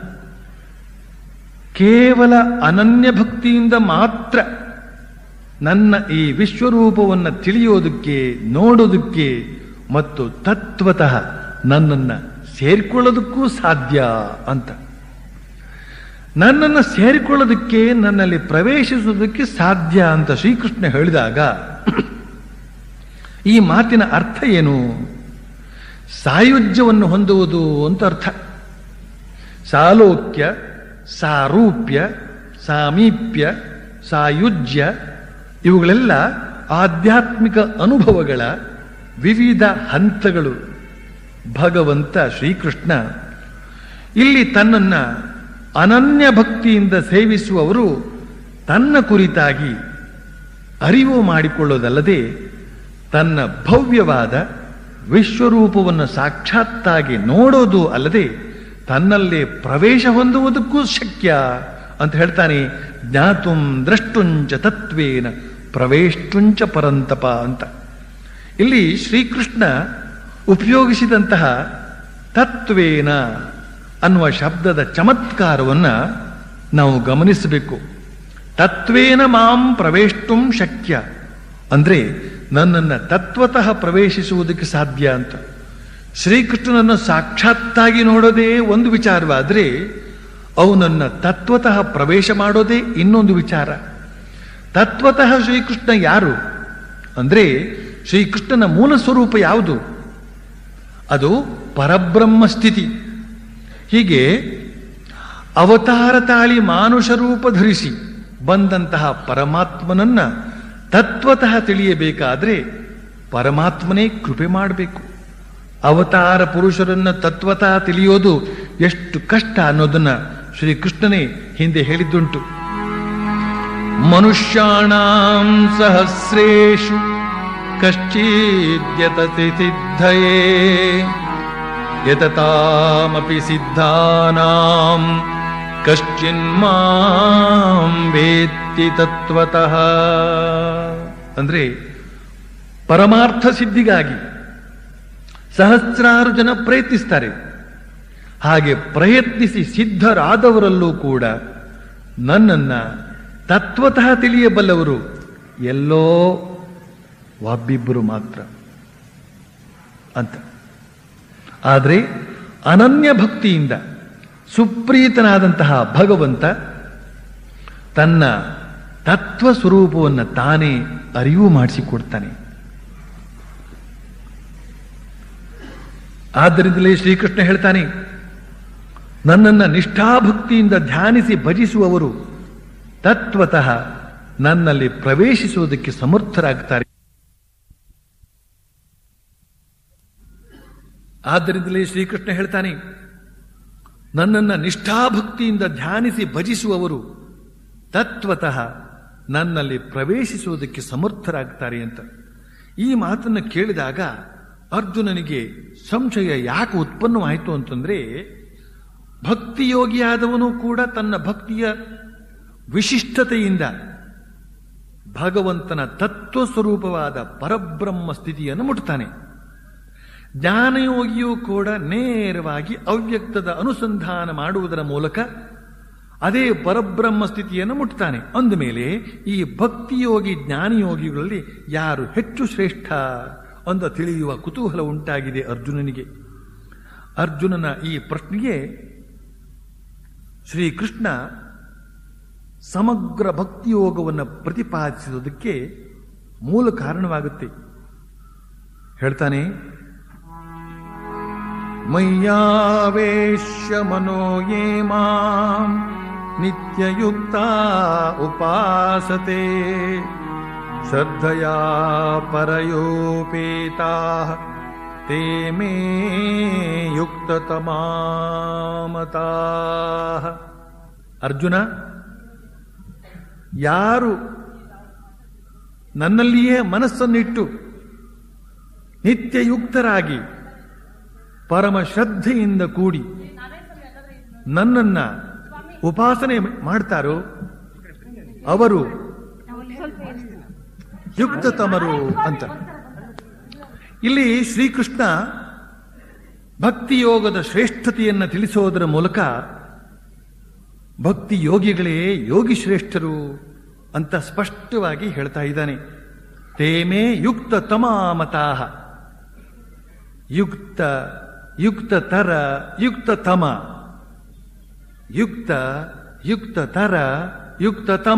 ಕೇವಲ ಅನನ್ಯ ಭಕ್ತಿಯಿಂದ ಮಾತ್ರ ನನ್ನ ಈ ವಿಶ್ವರೂಪವನ್ನು ತಿಳಿಯೋದಕ್ಕೆ ನೋಡೋದಕ್ಕೆ ಮತ್ತು ತತ್ವತಃ ನನ್ನನ್ನು ಸೇರಿಕೊಳ್ಳೋದಕ್ಕೂ ಸಾಧ್ಯ ಅಂತ ನನ್ನನ್ನು ಸೇರಿಕೊಳ್ಳೋದಕ್ಕೆ ನನ್ನಲ್ಲಿ ಪ್ರವೇಶಿಸುವುದಕ್ಕೆ ಸಾಧ್ಯ ಅಂತ ಶ್ರೀಕೃಷ್ಣ ಹೇಳಿದಾಗ ಈ ಮಾತಿನ ಅರ್ಥ ಏನು ಸಾಯುಜ್ಯವನ್ನು ಹೊಂದುವುದು ಅಂತ ಅರ್ಥ ಸಾಲೋಕ್ಯ ಸಾರೂಪ್ಯ ಸಾಮೀಪ್ಯ ಸಾಯುಜ್ಯ ಇವುಗಳೆಲ್ಲ ಆಧ್ಯಾತ್ಮಿಕ ಅನುಭವಗಳ ವಿವಿಧ ಹಂತಗಳು ಭಗವಂತ ಶ್ರೀಕೃಷ್ಣ ಇಲ್ಲಿ ತನ್ನನ್ನ ಅನನ್ಯ ಭಕ್ತಿಯಿಂದ ಸೇವಿಸುವವರು ತನ್ನ ಕುರಿತಾಗಿ ಅರಿವು ಮಾಡಿಕೊಳ್ಳೋದಲ್ಲದೆ ತನ್ನ ಭವ್ಯವಾದ ವಿಶ್ವರೂಪವನ್ನು ಸಾಕ್ಷಾತ್ತಾಗಿ ನೋಡೋದು ಅಲ್ಲದೆ ತನ್ನಲ್ಲೇ ಪ್ರವೇಶ ಹೊಂದುವುದಕ್ಕೂ ಶಕ್ಯ ಅಂತ ಹೇಳ್ತಾನೆ ಜ್ಞಾತುಂ ದ್ರಷ್ಟುಂಚ ತತ್ವೇನ ಪ್ರವೇಷ್ಟುಂಚ ಪರಂತಪ ಅಂತ ಇಲ್ಲಿ ಶ್ರೀಕೃಷ್ಣ ಉಪಯೋಗಿಸಿದಂತಹ ತತ್ವೇನ ಅನ್ನುವ ಶಬ್ದದ ಚಮತ್ಕಾರವನ್ನ ನಾವು ಗಮನಿಸಬೇಕು ತತ್ವೇನ ಮಾಂ ಪ್ರವೇಷ್ಟುಂ ಶಕ್ಯ ಅಂದ್ರೆ ನನ್ನನ್ನು ತತ್ವತಃ ಪ್ರವೇಶಿಸುವುದಕ್ಕೆ ಸಾಧ್ಯ ಅಂತ ಶ್ರೀಕೃಷ್ಣನನ್ನು ಸಾಕ್ಷಾತ್ತಾಗಿ ನೋಡೋದೇ ಒಂದು ವಿಚಾರವಾದರೆ ಅವನನ್ನು ತತ್ವತಃ ಪ್ರವೇಶ ಮಾಡೋದೇ ಇನ್ನೊಂದು ವಿಚಾರ ತತ್ವತಃ ಶ್ರೀಕೃಷ್ಣ ಯಾರು ಅಂದ್ರೆ ಶ್ರೀಕೃಷ್ಣನ ಮೂಲ ಸ್ವರೂಪ ಯಾವುದು ಅದು ಪರಬ್ರಹ್ಮ ಸ್ಥಿತಿ ಹೀಗೆ ಅವತಾರ ತಾಳಿ ಮಾನುಷ ರೂಪ ಧರಿಸಿ ಬಂದಂತಹ ಪರಮಾತ್ಮನನ್ನ ತತ್ವತಃ ತಿಳಿಯಬೇಕಾದ್ರೆ ಪರಮಾತ್ಮನೇ ಕೃಪೆ ಮಾಡಬೇಕು ಅವತಾರ ಪುರುಷರನ್ನ ತತ್ವತಃ ತಿಳಿಯೋದು ಎಷ್ಟು ಕಷ್ಟ ಅನ್ನೋದನ್ನ ಶ್ರೀಕೃಷ್ಣನೇ ಹಿಂದೆ ಹೇಳಿದ್ದುಂಟು ಮನುಷ್ಯಾಣಾಂ ಸಹಸ್ರೇಷು ಕಶ್ಚಿದ್ಯತತಿ ಸಿದ್ಧಯೇ ಯತತಾಮಪಿ ಸಿದ್ಧಾನಾಂ ಕಶ್ಚಿನ್ಮಾಂ ವೇತ್ತಿ ತತ್ವತಃ ಅಂದ್ರೆ ಪರಮಾರ್ಥ ಸಿದ್ಧಿಗಾಗಿ ಸಹಸ್ರಾರು ಜನ ಪ್ರಯತ್ನಿಸ್ತಾರೆ ಹಾಗೆ ಪ್ರಯತ್ನಿಸಿ ಸಿದ್ಧರಾದವರಲ್ಲೂ ಕೂಡ ನನ್ನನ್ನ ತತ್ವತಃ ತಿಳಿಯಬಲ್ಲವರು ಎಲ್ಲೋ ಒಬ್ಬಿಬ್ಬರು ಮಾತ್ರ ಅಂತ ಆದರೆ ಅನನ್ಯ ಭಕ್ತಿಯಿಂದ ಸುಪ್ರೀತನಾದಂತಹ ಭಗವಂತ ತನ್ನ ತತ್ವ ಸ್ವರೂಪವನ್ನು ತಾನೇ ಅರಿವು ಮಾಡಿಸಿಕೊಡ್ತಾನೆ ಆದ್ದರಿಂದಲೇ ಶ್ರೀಕೃಷ್ಣ ಹೇಳ್ತಾನೆ ನನ್ನನ್ನ ನಿಷ್ಠಾಭಕ್ತಿಯಿಂದ ಧ್ಯಾನಿಸಿ ಭಜಿಸುವವರು ತತ್ವತಃ ನನ್ನಲ್ಲಿ ಪ್ರವೇಶಿಸುವುದಕ್ಕೆ ಸಮರ್ಥರಾಗ್ತಾರೆ ಆದ್ದರಿಂದಲೇ ಶ್ರೀಕೃಷ್ಣ ಹೇಳ್ತಾನೆ ನನ್ನನ್ನ ನಿಷ್ಠಾಭಕ್ತಿಯಿಂದ ಧ್ಯಾನಿಸಿ ಭಜಿಸುವವರು ತತ್ವತಃ ನನ್ನಲ್ಲಿ ಪ್ರವೇಶಿಸುವುದಕ್ಕೆ ಸಮರ್ಥರಾಗ್ತಾರೆ ಅಂತ ಈ ಮಾತನ್ನು ಕೇಳಿದಾಗ ಅರ್ಜುನನಿಗೆ ಸಂಶಯ ಯಾಕೆ ಉತ್ಪನ್ನವಾಯಿತು ಅಂತಂದ್ರೆ ಭಕ್ತಿಯೋಗಿಯಾದವನು ಕೂಡ ತನ್ನ ಭಕ್ತಿಯ ವಿಶಿಷ್ಟತೆಯಿಂದ ಭಗವಂತನ ತತ್ವ ಸ್ವರೂಪವಾದ ಪರಬ್ರಹ್ಮ ಸ್ಥಿತಿಯನ್ನು ಮುಟ್ತಾನೆ ಜ್ಞಾನಯೋಗಿಯೂ ಕೂಡ ನೇರವಾಗಿ ಅವ್ಯಕ್ತದ ಅನುಸಂಧಾನ ಮಾಡುವುದರ ಮೂಲಕ ಅದೇ ಪರಬ್ರಹ್ಮ ಸ್ಥಿತಿಯನ್ನು ಮುಟ್ತಾನೆ ಅಂದಮೇಲೆ ಈ ಭಕ್ತಿಯೋಗಿ ಜ್ಞಾನಯೋಗಿಗಳಲ್ಲಿ ಯಾರು ಹೆಚ್ಚು ಶ್ರೇಷ್ಠ ಅಂತ ತಿಳಿಯುವ ಕುತೂಹಲ ಉಂಟಾಗಿದೆ ಅರ್ಜುನನಿಗೆ ಅರ್ಜುನನ ಈ ಪ್ರಶ್ನೆಗೆ ಶ್ರೀಕೃಷ್ಣ ಸಮಗ್ರ ಭಕ್ತಿಯೋಗವನ್ನು ಪ್ರತಿಪಾದಿಸುವುದಕ್ಕೆ ಮೂಲ ಕಾರಣವಾಗುತ್ತೆ ಹೇಳ್ತಾನೆ ಮಯ್ಯಾವೇಶ್ಯ ಮನೋ ಯೇ ಮಾಂ ನಿತ್ಯಯುಕ್ತ ಉಪಾಸತೆ ಶ್ರದ್ಧಯಾ ಪರಯೋಪೇತಾ ತೇ ಮೇ ಯುಕ್ತತಮಾಮತಾ ಅರ್ಜುನ ಯಾರು ನನ್ನಲ್ಲಿಯೇ ಮನಸ್ಸನ್ನಿಟ್ಟು ನಿತ್ಯಯುಕ್ತರಾಗಿ ಪರಮ ಶ್ರದ್ಧೆಯಿಂದ ಕೂಡಿ ನನ್ನನ್ನ ಉಪಾಸನೆ ಮಾಡ್ತಾರೋ ಅವರು ಯುಕ್ತತಮರು ಅಂತ ಇಲ್ಲಿ ಶ್ರೀಕೃಷ್ಣ ಭಕ್ತಿಯೋಗದ ಶ್ರೇಷ್ಠತೆಯನ್ನು ತಿಳಿಸೋದರ ಮೂಲಕ ಭಕ್ತಿ ಯೋಗಿಗಳೇ ಯೋಗಿ ಶ್ರೇಷ್ಠರು ಅಂತ ಸ್ಪಷ್ಟವಾಗಿ ಹೇಳ್ತಾ ಇದ್ದಾನೆ ತೇಮೇ ಯುಕ್ತ ತಮಾಮತಾಹ ಯುಕ್ತ ಯುಕ್ತ ತರ ಯುಕ್ತ ತಮ ಯುಕ್ತ ಯುಕ್ತ ತರ ಯುಕ್ತ ತಮ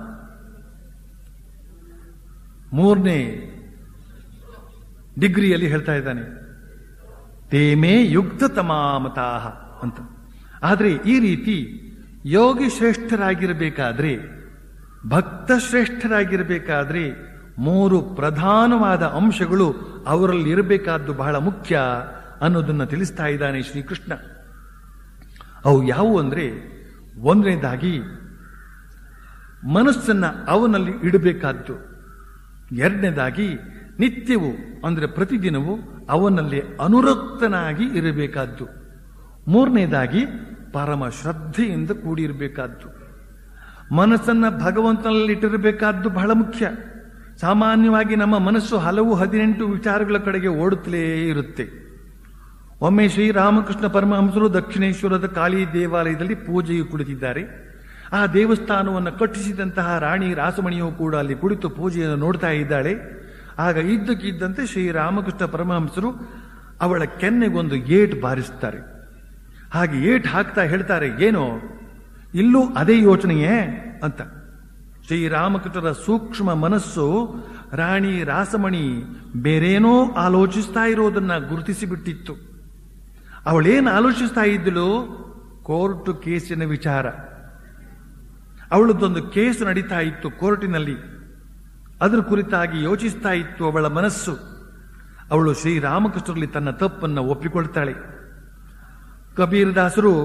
ಮೂರನೇ ಡಿಗ್ರಿಯಲ್ಲಿ ಹೇಳ್ತಾ ಇದ್ದಾನೆ ತೇಮೇ ಯುಕ್ತ ತಮಾಮತಾಹ ಅಂತ ಆದರೆ ಈ ರೀತಿ ಯೋಗಿ ಶ್ರೇಷ್ಠರಾಗಿರಬೇಕಾದ್ರೆ ಭಕ್ತ ಶ್ರೇಷ್ಠರಾಗಿರಬೇಕಾದ್ರೆ ಮೂರು ಪ್ರಧಾನವಾದ ಅಂಶಗಳು ಅವರಲ್ಲಿ ಇರಬೇಕಾದ್ದು ಬಹಳ ಮುಖ್ಯ ಅನ್ನೋದನ್ನ ತಿಳಿಸ್ತಾ ಇದ್ದಾನೆ ಶ್ರೀಕೃಷ್ಣ ಅವು ಯಾವುವು ಅಂದ್ರೆ ಒಂದನೇದಾಗಿ ಮನಸ್ಸನ್ನ ಅವನಲ್ಲಿ ಇಡಬೇಕಾದ್ದು ಎರಡನೇದಾಗಿ ನಿತ್ಯವೂ ಅಂದ್ರೆ ಪ್ರತಿದಿನವೂ ಅವನಲ್ಲಿ ಅನುರಕ್ತನಾಗಿ ಇರಬೇಕಾದ್ದು ಮೂರನೇದಾಗಿ ಪರಮ ಶ್ರದ್ಧೆಯಿಂದ ಕೂಡಿರಬೇಕಾದ್ದು ಮನಸ್ಸನ್ನ ಭಗವಂತನಲ್ಲಿ ಇಟ್ಟಿರಬೇಕಾದ್ದು ಬಹಳ ಮುಖ್ಯ ಸಾಮಾನ್ಯವಾಗಿ ನಮ್ಮ ಮನಸ್ಸು ಹಲವು ಹದಿನೆಂಟು ವಿಚಾರಗಳ ಕಡೆಗೆ ಓಡುತ್ತಲೇ ಇರುತ್ತೆ ಒಮ್ಮೆ ಶ್ರೀರಾಮಕೃಷ್ಣ ಪರಮಹಂಸರು ದಕ್ಷಿಣೇಶ್ವರದ ಕಾಳಿ ದೇವಾಲಯದಲ್ಲಿ ಪೂಜೆಯು ಕುಳಿತಿದ್ದಾರೆ ಆ ದೇವಸ್ಥಾನವನ್ನು ಕಟ್ಟಿಸಿದಂತಹ ರಾಣಿ ರಾಸಮಣಿಯು ಕೂಡ ಅಲ್ಲಿ ಕುಳಿತು ಪೂಜೆಯನ್ನು ನೋಡ್ತಾ ಇದ್ದಾಳೆ ಆಗ ಇದ್ದಕ್ಕಿದ್ದಂತೆ ಶ್ರೀರಾಮಕೃಷ್ಣ ಪರಮಹಂಸರು ಅವಳ ಕೆನ್ನೆಗೊಂದು ಏಟ್ ಬಾರಿಸ್ತಾರೆ ಹಾಗೆ ಏಟ್ ಹಾಕ್ತಾ ಹೇಳ್ತಾರೆ ಏನೋ ಇಲ್ಲೂ ಅದೇ ಯೋಚನೆಯೇ ಅಂತ ಶ್ರೀರಾಮಕೃಷ್ಣರ ಸೂಕ್ಷ್ಮ ಮನಸ್ಸು ರಾಣಿ ರಾಸಮಣಿ ಬೇರೇನೋ ಆಲೋಚಿಸ್ತಾ ಇರೋದನ್ನ ಗುರುತಿಸಿ ಬಿಟ್ಟಿತ್ತು ಅವಳೇನು ಆಲೋಚಿಸ್ತಾ ಇದ್ದಳು ಕೋರ್ಟ್ ಕೇಸಿನ ವಿಚಾರ ಅವಳದೊಂದು ಕೇಸ್ ನಡೀತಾ ಇತ್ತು ಕೋರ್ಟಿನಲ್ಲಿ ಅದರ ಕುರಿತಾಗಿ ಯೋಚಿಸ್ತಾ ಇತ್ತು ಅವಳ ಮನಸ್ಸು ಅವಳು ಶ್ರೀರಾಮಕೃಷ್ಣರಲ್ಲಿ ತನ್ನ ತಪ್ಪನ್ನು ಒಪ್ಪಿಕೊಳ್ತಾಳೆ ಕಬೀರದಾಸರು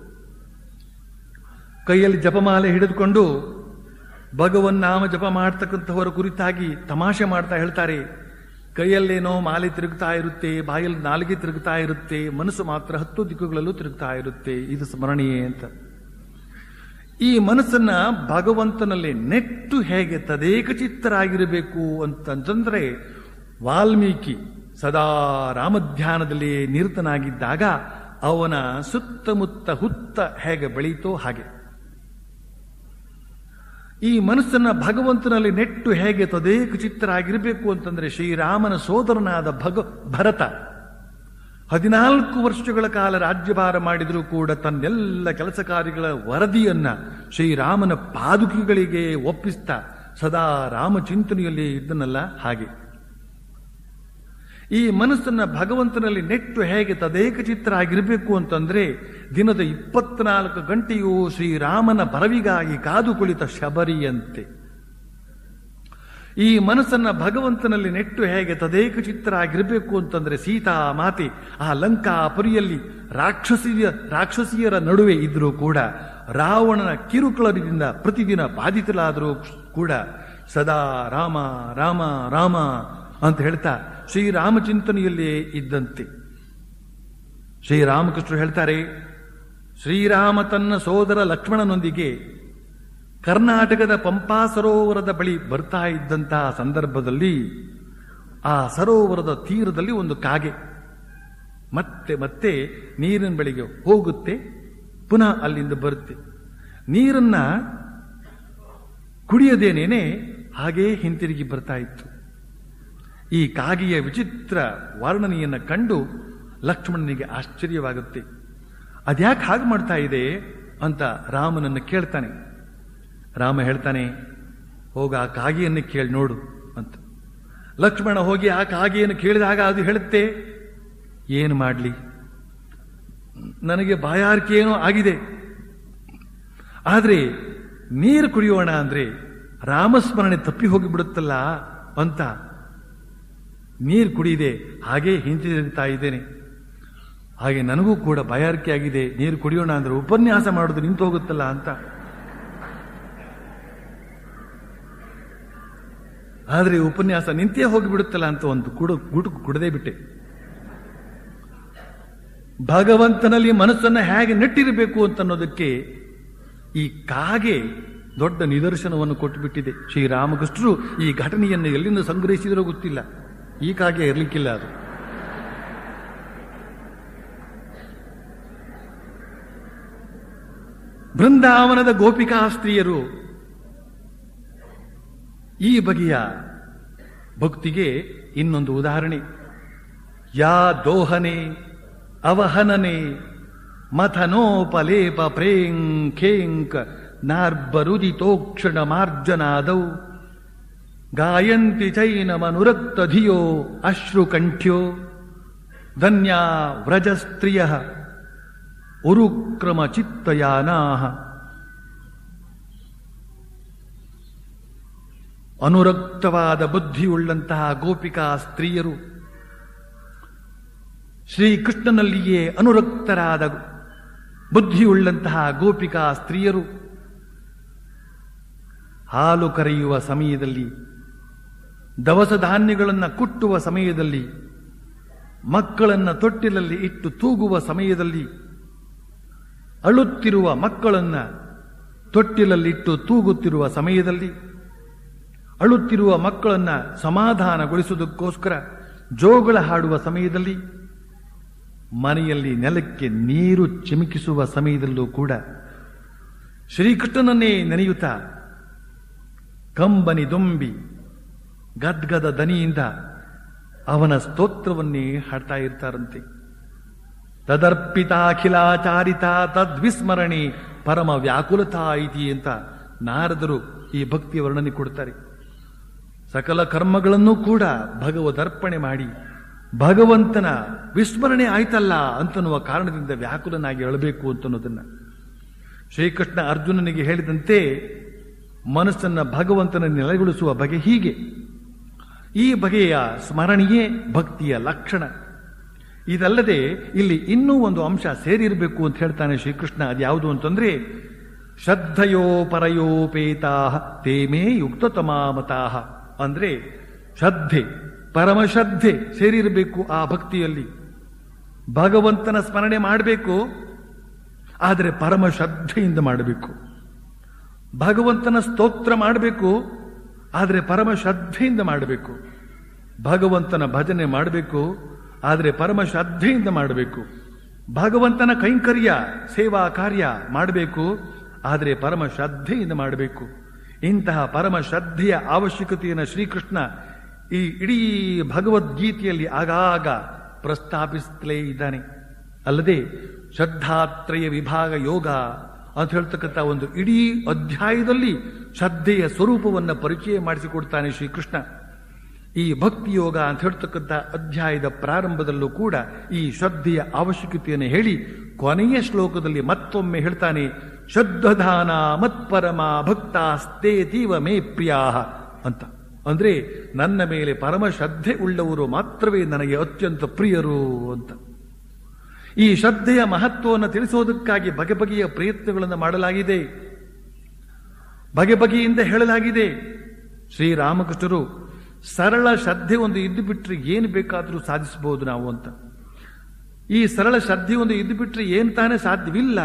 ಕೈಯಲ್ಲಿ ಜಪಮಾಲೆ ಹಿಡಿದುಕೊಂಡು ಭಗವನ್ ನಾಮ ಜಪ ಮಾಡ್ತಕ್ಕಂಥವರ ಕುರಿತಾಗಿ ತಮಾಷೆ ಮಾಡ್ತಾ ಹೇಳ್ತಾರೆ ಕೈಯಲ್ಲೇನೋ ಮಾಲೆ ತಿರುಗ್ತಾ ಇರುತ್ತೆ ಬಾಯಲ್ಲಿ ನಾಲಿಗೆ ತಿರುಗ್ತಾ ಇರುತ್ತೆ ಮನಸ್ಸು ಮಾತ್ರ ಹತ್ತು ದಿಕ್ಕುಗಳಲ್ಲೂ ತಿರುಗ್ತಾ ಇರುತ್ತೆ ಇದು ಸ್ಮರಣೀಯೇ ಅಂತ ಈ ಮನಸ್ಸನ್ನ ಭಗವಂತನಲ್ಲಿ ನೆಟ್ಟು ಹೇಗೆ ತದೇಕ ಚಿತ್ತರಾಗಿರಬೇಕು ಅಂತಂದ್ರೆ ವಾಲ್ಮೀಕಿ ಸದಾ ರಾಮಧ್ಯಾನದಲ್ಲಿ ನಿರತನಾಗಿದ್ದಾಗ ಅವನ ಸುತ್ತಮುತ್ತ ಹುತ್ತ ಹೇಗೆ ಬೆಳೀತೋ ಹಾಗೆ ಈ ಮನಸ್ಸನ್ನ ಭಗವಂತನಲ್ಲಿ ನೆಟ್ಟು ಹೇಗೆ ತದೇಕ ಚಿತ್ತರಾಗಿರಬೇಕು ಅಂತಂದ್ರೆ ಶ್ರೀರಾಮನ ಸೋದರನಾದ ಭಗ ಭರತ ಹದಿನಾಲ್ಕು ವರ್ಷಗಳ ಕಾಲ ರಾಜ್ಯಭಾರ ಮಾಡಿದರೂ ಕೂಡ ತನ್ನೆಲ್ಲ ಕೆಲಸ ಕಾರ್ಯಗಳ ವರದಿಯನ್ನ ಶ್ರೀರಾಮನ ಪಾದುಕಿಗಳಿಗೆ ಒಪ್ಪಿಸ್ತಾ ಸದಾ ರಾಮಚಿಂತನೆಯಲ್ಲಿ ಇದ್ದನಲ್ಲ ಹಾಗೆ ಈ ಮನಸ್ಸನ್ನ ಭಗವಂತನಲ್ಲಿ ನೆಟ್ಟು ಹೇಗೆ ತದೇಕ ಚಿತ್ರ ಆಗಿರಬೇಕು ಅಂತಂದ್ರೆ ದಿನದ ಇಪ್ಪತ್ನಾಲ್ಕು ಗಂಟೆಯೂ ಶ್ರೀರಾಮನ ಬರವಿಗಾಗಿ ಕಾದು ಕುಳಿತ ಶಬರಿಯಂತೆ ಈ ಮನಸ್ಸನ್ನ ಭಗವಂತನಲ್ಲಿ ನೆಟ್ಟು ಹೇಗೆ ತದೇಕ ಚಿತ್ರ ಆಗಿರಬೇಕು ಅಂತಂದ್ರೆ ಸೀತಾ ಮಾತೆ ಆ ಲಂಕಾಪುರಿಯಲ್ಲಿ ರಾಕ್ಷಸಿಯ ರಾಕ್ಷಸಿಯರ ನಡುವೆ ಇದ್ರೂ ಕೂಡ ರಾವಣನ ಕಿರುಕುಳದಿಂದ ಪ್ರತಿದಿನ ಬಾಧಿತಲಾದರೂ ಕೂಡ ಸದಾ ರಾಮ ರಾಮ ರಾಮ ಅಂತ ಹೇಳ್ತಾ ಶ್ರೀರಾಮ ಚಿಂತನೆಯಲ್ಲೇ ಇದ್ದಂತೆ ಶ್ರೀರಾಮಕೃಷ್ಣರು ಹೇಳ್ತಾರೆ ಶ್ರೀರಾಮ ತನ್ನ ಸೋದರ ಲಕ್ಷ್ಮಣನೊಂದಿಗೆ ಕರ್ನಾಟಕದ ಪಂಪಾ ಸರೋವರದ ಬಳಿ ಬರ್ತಾ ಇದ್ದಂತಹ ಸಂದರ್ಭದಲ್ಲಿ ಆ ಸರೋವರದ ತೀರದಲ್ಲಿ ಒಂದು ಕಾಗೆ ಮತ್ತೆ ಮತ್ತೆ ನೀರಿನ ಬಳಿಗೆ ಹೋಗುತ್ತೆ ಪುನಃ ಅಲ್ಲಿಂದ ಬರುತ್ತೆ ನೀರನ್ನ ಕುಡಿಯದೇನೇನೆ ಹಾಗೇ ಹಿಂತಿರುಗಿ ಬರ್ತಾ ಇತ್ತು ಈ ಕಾಗೆಯ ವಿಚಿತ್ರ ವರ್ಣನೆಯನ್ನು ಕಂಡು ಲಕ್ಷ್ಮಣನಿಗೆ ಆಶ್ಚರ್ಯವಾಗುತ್ತೆ ಅದ್ಯಾಕೆ ಹಾಗೆ ಮಾಡ್ತಾ ಇದೆ ಅಂತ ರಾಮನನ್ನು ಕೇಳ್ತಾನೆ ರಾಮ ಹೇಳ್ತಾನೆ ಹೋಗ ಆ ಕಾಗೆಯನ್ನು ಕೇಳಿ ನೋಡು ಅಂತ ಲಕ್ಷ್ಮಣ ಹೋಗಿ ಆ ಕಾಗೆಯನ್ನು ಕೇಳಿದಾಗ ಅದು ಹೇಳುತ್ತೆ ಏನು ಮಾಡಲಿ ನನಗೆ ಬಾಯಾರಿಕೆ ಏನೋ ಆಗಿದೆ ಆದರೆ ನೀರು ಕುಡಿಯೋಣ ಅಂದ್ರೆ ರಾಮಸ್ಮರಣೆ ತಪ್ಪಿ ಹೋಗಿಬಿಡುತ್ತಲ್ಲ ಅಂತ ನೀರು ಕುಡಿಯಿದೆ ಹಾಗೆ ಹಿಂತಿರುಗ್ತಾ ಇದ್ದೇನೆ ಹಾಗೆ ನನಗೂ ಕೂಡ ಬಾಯಾರಿಕೆ ಆಗಿದೆ ನೀರು ಕುಡಿಯೋಣ ಅಂದ್ರೆ ಉಪನ್ಯಾಸ ಮಾಡೋದು ನಿಂತು ಹೋಗುತ್ತಲ್ಲ ಅಂತ ಆದರೆ ಉಪನ್ಯಾಸ ನಿಂತೇ ಹೋಗಿಬಿಡುತ್ತಲ್ಲ ಅಂತ ಒಂದು ಕುಡು ಗುಟುಕು ಕುಡದೇ ಬಿಟ್ಟೆ ಭಗವಂತನಲ್ಲಿ ಮನಸ್ಸನ್ನು ಹೇಗೆ ನೆಟ್ಟಿರಬೇಕು ಅಂತ ಅನ್ನೋದಕ್ಕೆ ಈ ಕಾಗೆ ದೊಡ್ಡ ನಿದರ್ಶನವನ್ನು ಕೊಟ್ಟುಬಿಟ್ಟಿದೆ ಶ್ರೀರಾಮಕೃಷ್ಣರು ಈ ಘಟನೆಯನ್ನು ಎಲ್ಲಿಂದ ಸಂಗ್ರಹಿಸಿದರೋ ಗೊತ್ತಿಲ್ಲ ಈ ಕಾಗೆ ಇರಲಿಕ್ಕಿಲ್ಲ ಅದು ಬೃಂದಾವನದ ಗೋಪಿಕಾ ಸ್ತ್ರೀಯರು ಈ ಬಗೆಯ ಭಕ್ತಿಗೆ ಇನ್ನೊಂದು ಉದಾಹರಣೆ ಯಾ ದೋಹನೆ ಅವಹನನೆ ಮಥನೋಪಲೇಪ ಪ್ರೇಂಖೇಂಕ ನಾರ್ಬರುದಿತೋಕ್ಷಣ ಮಾರ್ಜನಾದೌ ಗಾಯಂತಿ ಚೈನಮನುರಕ್ತ ಧಿಯೋ ಅಶ್ರುಕಂಠ್ಯೋ ಧನ್ಯಾ ವ್ರಜಸ್ತ್ರಿಯ ಉರುಕ್ರಮ ಚಿತ್ತಯಾನಾ ಅನುರಕ್ತವಾದ ಬುದ್ಧಿಯುಳ್ಳಂತಹ ಗೋಪಿಕಾ ಸ್ತ್ರೀಯರು ಶ್ರೀಕೃಷ್ಣನಲ್ಲಿಯೇ ಅನುರಕ್ತರಾದ ಬುದ್ಧಿಯುಳ್ಳಂತಹ ಗೋಪಿಕಾ ಸ್ತ್ರೀಯರು ಹಾಲು ಕರೆಯುವ ಸಮಯದಲ್ಲಿ ದವಸ ಧಾನ್ಯಗಳನ್ನು ಕುಟ್ಟುವ ಸಮಯದಲ್ಲಿ ಮಕ್ಕಳನ್ನ ತೊಟ್ಟಿಲಲ್ಲಿ ಇಟ್ಟು ತೂಗುವ ಸಮಯದಲ್ಲಿ ಅಳುತ್ತಿರುವ ಮಕ್ಕಳನ್ನ ತೊಟ್ಟಿಲಲ್ಲಿಟ್ಟು ತೂಗುತ್ತಿರುವ ಸಮಯದಲ್ಲಿ ಅಳುತ್ತಿರುವ ಮಕ್ಕಳನ್ನ ಸಮಾಧಾನಗೊಳಿಸುವುದಕ್ಕೋಸ್ಕರ ಜೋಗಳ ಹಾಡುವ ಸಮಯದಲ್ಲಿ ಮನೆಯಲ್ಲಿ ನೆಲಕ್ಕೆ ನೀರು ಚಿಮುಕಿಸುವ ಸಮಯದಲ್ಲೂ ಕೂಡ ಶ್ರೀಕೃಷ್ಣನನ್ನೇ ನೆನೆಯುತ್ತಾ ಕಂಬನಿ ದುಂಬಿ ಗದ್ಗದ ದನಿಯಿಂದ ಅವನ ಸ್ತೋತ್ರವನ್ನೇ ಹಾಡ್ತಾ ಇರ್ತಾರಂತೆ ತದರ್ಪಿತಾಖಿಲಾಚಾರಿತ ತದ್ವಿಸ್ಮರಣೆ ಪರಮ ವ್ಯಾಕುಲತಾ ಇತಿ ಅಂತ ನಾರದರು ಈ ಭಕ್ತಿಯ ವರ್ಣನೆ ಕೊಡ್ತಾರೆ ಸಕಲ ಕರ್ಮಗಳನ್ನು ಕೂಡ ಭಗವದರ್ಪಣೆ ಮಾಡಿ ಭಗವಂತನ ವಿಸ್ಮರಣೆ ಆಯ್ತಲ್ಲ ಅಂತನ್ನುವ ಕಾರಣದಿಂದ ವ್ಯಾಕುಲನಾಗಿ ಅಳಬೇಕು ಅಂತನ್ನೋದನ್ನ ಶ್ರೀಕೃಷ್ಣ ಅರ್ಜುನನಿಗೆ ಹೇಳಿದಂತೆ ಮನಸ್ಸನ್ನ ಭಗವಂತನ ನೆಲೆಗೊಳಿಸುವ ಬಗೆ ಹೀಗೆ ಈ ಬಗೆಯ ಸ್ಮರಣೆಯೇ ಭಕ್ತಿಯ ಲಕ್ಷಣ ಇದಲ್ಲದೆ ಇಲ್ಲಿ ಇನ್ನೂ ಒಂದು ಅಂಶ ಸೇರಿರಬೇಕು ಅಂತ ಹೇಳ್ತಾನೆ ಶ್ರೀಕೃಷ್ಣ ಅದ್ಯಾವುದು ಅಂತಂದ್ರೆ ಶ್ರದ್ಧಯೋ ಪರಯೋಪೇತಾ ತೇಮೇ ಯುಕ್ತತಮಾಮತಾಹ ಅಂದ್ರೆ ಶ್ರದ್ಧೆ ಪರಮಶ್ರದ್ಧೆ ಸೇರಿರಬೇಕು ಆ ಭಕ್ತಿಯಲ್ಲಿ ಭಗವಂತನ ಸ್ಮರಣೆ ಮಾಡಬೇಕು ಆದರೆ ಪರಮ ಶ್ರದ್ಧೆಯಿಂದ ಮಾಡಬೇಕು ಭಗವಂತನ ಸ್ತೋತ್ರ ಮಾಡಬೇಕು ಆದರೆ ಪರಮ ಶ್ರದ್ಧೆಯಿಂದ ಮಾಡಬೇಕು ಭಗವಂತನ ಭಜನೆ ಮಾಡಬೇಕು ಆದರೆ ಪರಮ ಶ್ರದ್ಧೆಯಿಂದ ಮಾಡಬೇಕು ಭಗವಂತನ ಕೈಂಕರ್ಯ ಸೇವಾ ಕಾರ್ಯ ಮಾಡಬೇಕು ಆದರೆ ಪರಮ ಶ್ರದ್ಧೆಯಿಂದ ಮಾಡಬೇಕು ಇಂತಹ ಪರಮ ಶ್ರದ್ಧೆಯ ಅವಶ್ಯಕತೆಯನ್ನು ಶ್ರೀಕೃಷ್ಣ ಈ ಇಡೀ ಭಗವದ್ಗೀತೆಯಲ್ಲಿ ಆಗಾಗ ಪ್ರಸ್ತಾಪಿಸುತ್ತಲೇ ಇದ್ದಾನೆ ಅಲ್ಲದೆ ಶ್ರದ್ಧಾತ್ರಯ ವಿಭಾಗ ಯೋಗ ಅಂತ ಹೇಳ್ತಕ್ಕಂಥ ಒಂದು ಇಡೀ ಅಧ್ಯಾಯದಲ್ಲಿ ಶ್ರದ್ಧೆಯ ಸ್ವರೂಪವನ್ನು ಪರಿಚಯ ಮಾಡಿಸಿಕೊಡ್ತಾನೆ ಶ್ರೀಕೃಷ್ಣ ಈ ಭಕ್ತಿ ಯೋಗ ಅಂತ ಹೇಳ್ತಕ್ಕಂಥ ಅಧ್ಯಾಯದ ಪ್ರಾರಂಭದಲ್ಲೂ ಕೂಡ ಈ ಶ್ರದ್ಧೆಯ ಅವಶ್ಯಕತೆಯನ್ನು ಹೇಳಿ ಕೊನೆಯ ಶ್ಲೋಕದಲ್ಲಿ ಮತ್ತೊಮ್ಮೆ ಹೇಳ್ತಾನೆ ಶ್ರದ್ಧಧಾನ ಮತ್ಪರಮ ಭಕ್ತಾಸ್ತೇತೀವ ಮೇ ಪ್ರಿಯಾ ಅಂತ ಅಂದ್ರೆ ನನ್ನ ಮೇಲೆ ಪರಮ ಶ್ರದ್ಧೆ ಉಳ್ಳವರು ಮಾತ್ರವೇ ನನಗೆ ಅತ್ಯಂತ ಪ್ರಿಯರು ಅಂತ ಈ ಶ್ರದ್ಧೆಯ ಮಹತ್ವವನ್ನು ತಿಳಿಸೋದಕ್ಕಾಗಿ ಬಗೆ ಬಗೆಯ ಪ್ರಯತ್ನಗಳನ್ನು ಮಾಡಲಾಗಿದೆ ಬಗೆ ಬಗೆಯಿಂದ ಹೇಳಲಾಗಿದೆ ಶ್ರೀರಾಮಕೃಷ್ಣರು ಸರಳ ಶ್ರದ್ಧೆ ಒಂದು ಇದ್ದು ಬಿಟ್ರೆ ಏನು ಬೇಕಾದರೂ ಸಾಧಿಸಬಹುದು ನಾವು ಅಂತ ಈ ಸರಳ ಶ್ರದ್ಧೆ ಒಂದು ಇದ್ದು ಬಿಟ್ರೆ ಏನು ತಾನೇ ಸಾಧ್ಯವಿಲ್ಲ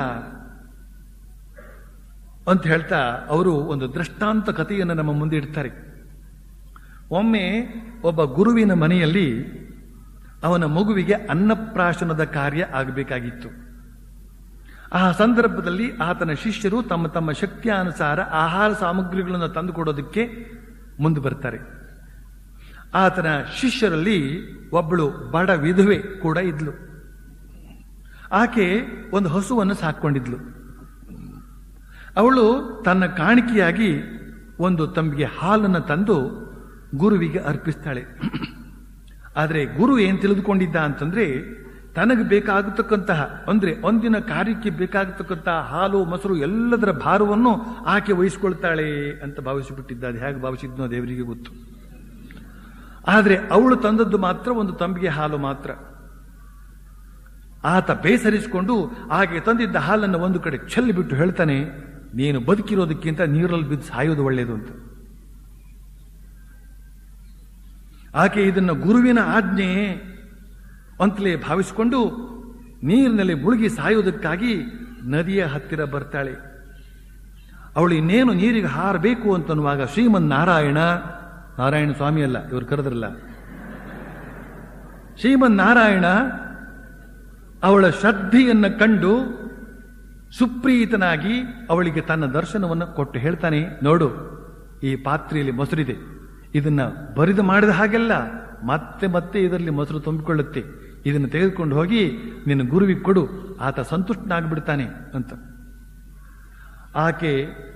ಅಂತ ಹೇಳ್ತಾ ಅವರು ಒಂದು ದೃಷ್ಟಾಂತ ಕಥೆಯನ್ನು ನಮ್ಮ ಮುಂದೆ ಇಡ್ತಾರೆ ಒಮ್ಮೆ ಒಬ್ಬ ಗುರುವಿನ ಮನೆಯಲ್ಲಿ ಅವನ ಮಗುವಿಗೆ ಅನ್ನಪ್ರಾಶನದ ಕಾರ್ಯ ಆಗಬೇಕಾಗಿತ್ತು ಆ ಸಂದರ್ಭದಲ್ಲಿ ಆತನ ಶಿಷ್ಯರು ತಮ್ಮ ತಮ್ಮ ಶಕ್ತಿಯಾನುಸಾರ ಆಹಾರ ಸಾಮಗ್ರಿಗಳನ್ನು ತಂದುಕೊಡೋದಕ್ಕೆ ಮುಂದೆ ಬರ್ತಾರೆ ಆತನ ಶಿಷ್ಯರಲ್ಲಿ ಒಬ್ಬಳು ಬಡ ವಿಧವೆ ಕೂಡ ಇದ್ಲು ಆಕೆ ಒಂದು ಹಸುವನ್ನು ಸಾಕೊಂಡಿದ್ಲು ಅವಳು ತನ್ನ ಕಾಣಿಕೆಯಾಗಿ ಒಂದು ತಂಬಿಗೆ ಹಾಲನ್ನು ತಂದು ಗುರುವಿಗೆ ಅರ್ಪಿಸ್ತಾಳೆ ಆದರೆ ಗುರು ಏನ್ ತಿಳಿದುಕೊಂಡಿದ್ದ ಅಂತಂದ್ರೆ ತನಗೆ ಬೇಕಾಗತಕ್ಕಂತಹ ಅಂದ್ರೆ ಒಂದಿನ ಕಾರ್ಯಕ್ಕೆ ಬೇಕಾಗತಕ್ಕಂತಹ ಹಾಲು ಮೊಸರು ಎಲ್ಲದರ ಭಾರವನ್ನು ಆಕೆ ವಹಿಸ್ಕೊಳ್ತಾಳೆ ಅಂತ ಭಾವಿಸಿಬಿಟ್ಟಿದ್ದ ಅದು ಹೇಗೆ ಭಾವಿಸಿದ್ನೋ ದೇವರಿಗೆ ಗೊತ್ತು ಆದರೆ ಅವಳು ತಂದದ್ದು ಮಾತ್ರ ಒಂದು ತಂಬಿಗೆ ಹಾಲು ಮಾತ್ರ ಆತ ಬೇಸರಿಸಿಕೊಂಡು ಆಕೆ ತಂದಿದ್ದ ಹಾಲನ್ನು ಒಂದು ಕಡೆ ಚೆಲ್ಲಿ ಬಿಟ್ಟು ಹೇಳ್ತಾನೆ ನೀನು ಬದುಕಿರೋದಕ್ಕಿಂತ ನೀರಲ್ಲಿ ಬಿದ್ದು ಸಾಯೋದು ಒಳ್ಳೆಯದು ಅಂತ ಆಕೆ ಇದನ್ನು ಗುರುವಿನ ಆಜ್ಞೆ ಅಂತಲೇ ಭಾವಿಸಿಕೊಂಡು ನೀರಿನಲ್ಲಿ ಮುಳುಗಿ ಸಾಯೋದಕ್ಕಾಗಿ ನದಿಯ ಹತ್ತಿರ ಬರ್ತಾಳೆ ಅವಳು ಇನ್ನೇನು ನೀರಿಗೆ ಹಾರಬೇಕು ಅಂತನ್ನುವಾಗ ಶ್ರೀಮನ್ ನಾರಾಯಣ ನಾರಾಯಣ ಸ್ವಾಮಿ ಅಲ್ಲ ಇವರು ಕರೆದ್ರಲ್ಲ ಶ್ರೀಮನ್ ನಾರಾಯಣ ಅವಳ ಶ್ರದ್ಧೆಯನ್ನು ಕಂಡು ಸುಪ್ರೀತನಾಗಿ ಅವಳಿಗೆ ತನ್ನ ದರ್ಶನವನ್ನು ಕೊಟ್ಟು ಹೇಳ್ತಾನೆ ನೋಡು ಈ ಪಾತ್ರೆಯಲ್ಲಿ ಮೊಸರಿದೆ ಇದನ್ನ ಬರಿದು ಮಾಡಿದ ಹಾಗೆಲ್ಲ ಮತ್ತೆ ಮತ್ತೆ ಇದರಲ್ಲಿ ಮೊಸರು ತುಂಬಿಕೊಳ್ಳುತ್ತೆ ಇದನ್ನು ತೆಗೆದುಕೊಂಡು ಹೋಗಿ ನಿನ್ನ ಗುರುವಿಗೆ ಕೊಡು ಆತ ಸಂತುಷ್ಟನಾಗ್ಬಿಡ್ತಾನೆ ಅಂತ ಆಕೆ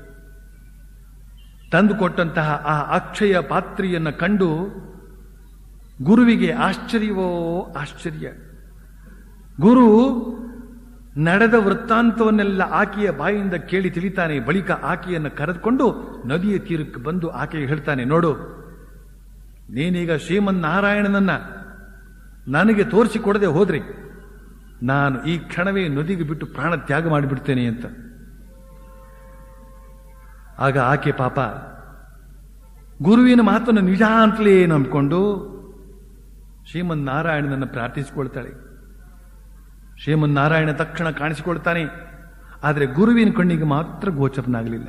ತಂದುಕೊಟ್ಟಂತಹ ಆ ಅಕ್ಷಯ ಪಾತ್ರೆಯನ್ನು ಕಂಡು ಗುರುವಿಗೆ ಆಶ್ಚರ್ಯವೋ ಆಶ್ಚರ್ಯ ಗುರು ನಡೆದ ವೃತ್ತಾಂತವನ್ನೆಲ್ಲ ಆಕೆಯ ಬಾಯಿಂದ ಕೇಳಿ ತಿಳಿತಾನೆ ಬಳಿಕ ಆಕೆಯನ್ನು ಕರೆದುಕೊಂಡು ನದಿಯ ತೀರಕ್ಕೆ ಬಂದು ಆಕೆಗೆ ಹೇಳ್ತಾನೆ ನೋಡು ನೀನೀಗ ಶ್ರೀಮನ್ನಾರಾಯಣನನ್ನ ನನಗೆ ತೋರಿಸಿಕೊಡದೆ ಹೋದ್ರೆ ನಾನು ಈ ಕ್ಷಣವೇ ನದಿಗೆ ಬಿಟ್ಟು ಪ್ರಾಣ ತ್ಯಾಗ ಮಾಡಿಬಿಡ್ತೇನೆ ಅಂತ ಆಗ ಆಕೆ ಪಾಪ ಗುರುವಿನ ಮಾತನ್ನು ನಿಜ ಅಂತಲೇ ನಂಬಿಕೊಂಡು ಶ್ರೀಮನ್ನಾರಾಯಣನನ್ನು ಪ್ರಾರ್ಥಿಸಿಕೊಳ್ತಾಳೆ ಶ್ರೀಮನ್ನಾರಾಯಣ ತಕ್ಷಣ ಕಾಣಿಸಿಕೊಳ್ತಾನೆ ಆದರೆ ಗುರುವಿನ ಕಣ್ಣಿಗೆ ಮಾತ್ರ ಗೋಚರನಾಗಲಿಲ್ಲ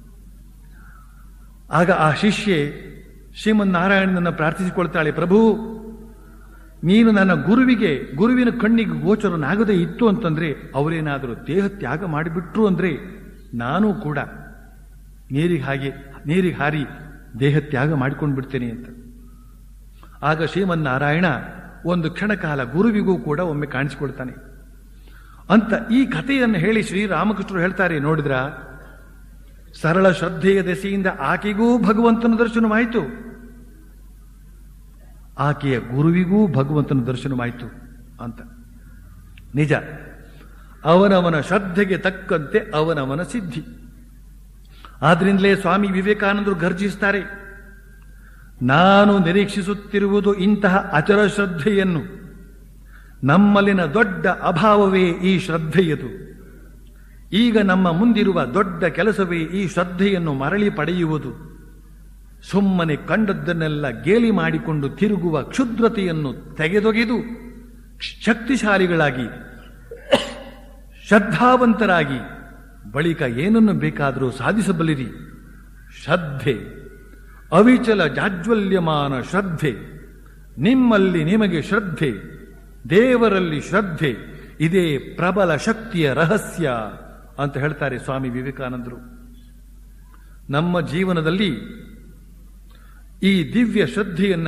ಆಗ ಆ ಶಿಷ್ಯೆ ಶ್ರೀಮನ್ನಾರಾಯಣನನ್ನು ಪ್ರಾರ್ಥಿಸಿಕೊಳ್ತಾಳೆ ಪ್ರಭು ನೀನು ನನ್ನ ಗುರುವಿಗೆ ಗುರುವಿನ ಕಣ್ಣಿಗೆ ಗೋಚರನಾಗದೇ ಇತ್ತು ಅಂತಂದ್ರೆ ಅವರೇನಾದರೂ ದೇಹ ತ್ಯಾಗ ಮಾಡಿಬಿಟ್ರು ಅಂದ್ರೆ ನಾನು ಕೂಡ ನೀರಿಗೆ ಹಾಗೆ ನೀರಿಗೆ ಹಾರಿ ದೇಹ ತ್ಯಾಗ ಮಾಡಿಕೊಂಡು ಬಿಡ್ತೇನೆ ಅಂತ ಆಗ ಶ್ರೀಮನ್ನಾರಾಯಣ ಒಂದು ಕ್ಷಣಕಾಲ ಗುರುವಿಗೂ ಕೂಡ ಒಮ್ಮೆ ಕಾಣಿಸಿಕೊಳ್ತಾನೆ ಅಂತ ಈ ಕಥೆಯನ್ನು ಹೇಳಿ ಶ್ರೀರಾಮಕೃಷ್ಣರು ಹೇಳ್ತಾರೆ ನೋಡಿದ್ರ ಸರಳ ಶ್ರದ್ಧೆಯ ದೆಸೆಯಿಂದ ಆಕೆಗೂ ಭಗವಂತನ ದರ್ಶನವಾಯಿತು ಆಕೆಯ ಗುರುವಿಗೂ ಭಗವಂತನ ದರ್ಶನವಾಯಿತು ಅಂತ ನಿಜ ಅವನವನ ಶ್ರದ್ಧೆಗೆ ತಕ್ಕಂತೆ ಅವನವನ ಸಿದ್ಧಿ ಆದ್ರಿಂದಲೇ ಸ್ವಾಮಿ ವಿವೇಕಾನಂದರು ಗರ್ಜಿಸ್ತಾರೆ ನಾನು ನಿರೀಕ್ಷಿಸುತ್ತಿರುವುದು ಇಂತಹ ಅಚರ ಶ್ರದ್ಧೆಯನ್ನು ನಮ್ಮಲ್ಲಿನ ದೊಡ್ಡ ಅಭಾವವೇ ಈ ಶ್ರದ್ಧೆಯದು ಈಗ ನಮ್ಮ ಮುಂದಿರುವ ದೊಡ್ಡ ಕೆಲಸವೇ ಈ ಶ್ರದ್ಧೆಯನ್ನು ಮರಳಿ ಪಡೆಯುವುದು ಸುಮ್ಮನೆ ಕಂಡದ್ದನ್ನೆಲ್ಲ ಗೇಲಿ ಮಾಡಿಕೊಂಡು ತಿರುಗುವ ಕ್ಷುದ್ರತೆಯನ್ನು ತೆಗೆದೊಗೆದು ಶಕ್ತಿಶಾಲಿಗಳಾಗಿ ಶ್ರದ್ಧಾವಂತರಾಗಿ ಬಳಿಕ ಏನನ್ನು ಬೇಕಾದರೂ ಸಾಧಿಸಬಲ್ಲಿರಿ ಶ್ರದ್ಧೆ ಅವಿಚಲ ಜಾಜ್ವಲ್ಯಮಾನ ಶ್ರದ್ಧೆ ನಿಮ್ಮಲ್ಲಿ ನಿಮಗೆ ಶ್ರದ್ಧೆ ದೇವರಲ್ಲಿ ಶ್ರದ್ಧೆ ಇದೇ ಪ್ರಬಲ ಶಕ್ತಿಯ ರಹಸ್ಯ ಅಂತ ಹೇಳ್ತಾರೆ ಸ್ವಾಮಿ ವಿವೇಕಾನಂದರು ನಮ್ಮ ಜೀವನದಲ್ಲಿ ಈ ದಿವ್ಯ ಶ್ರದ್ಧೆಯನ್ನ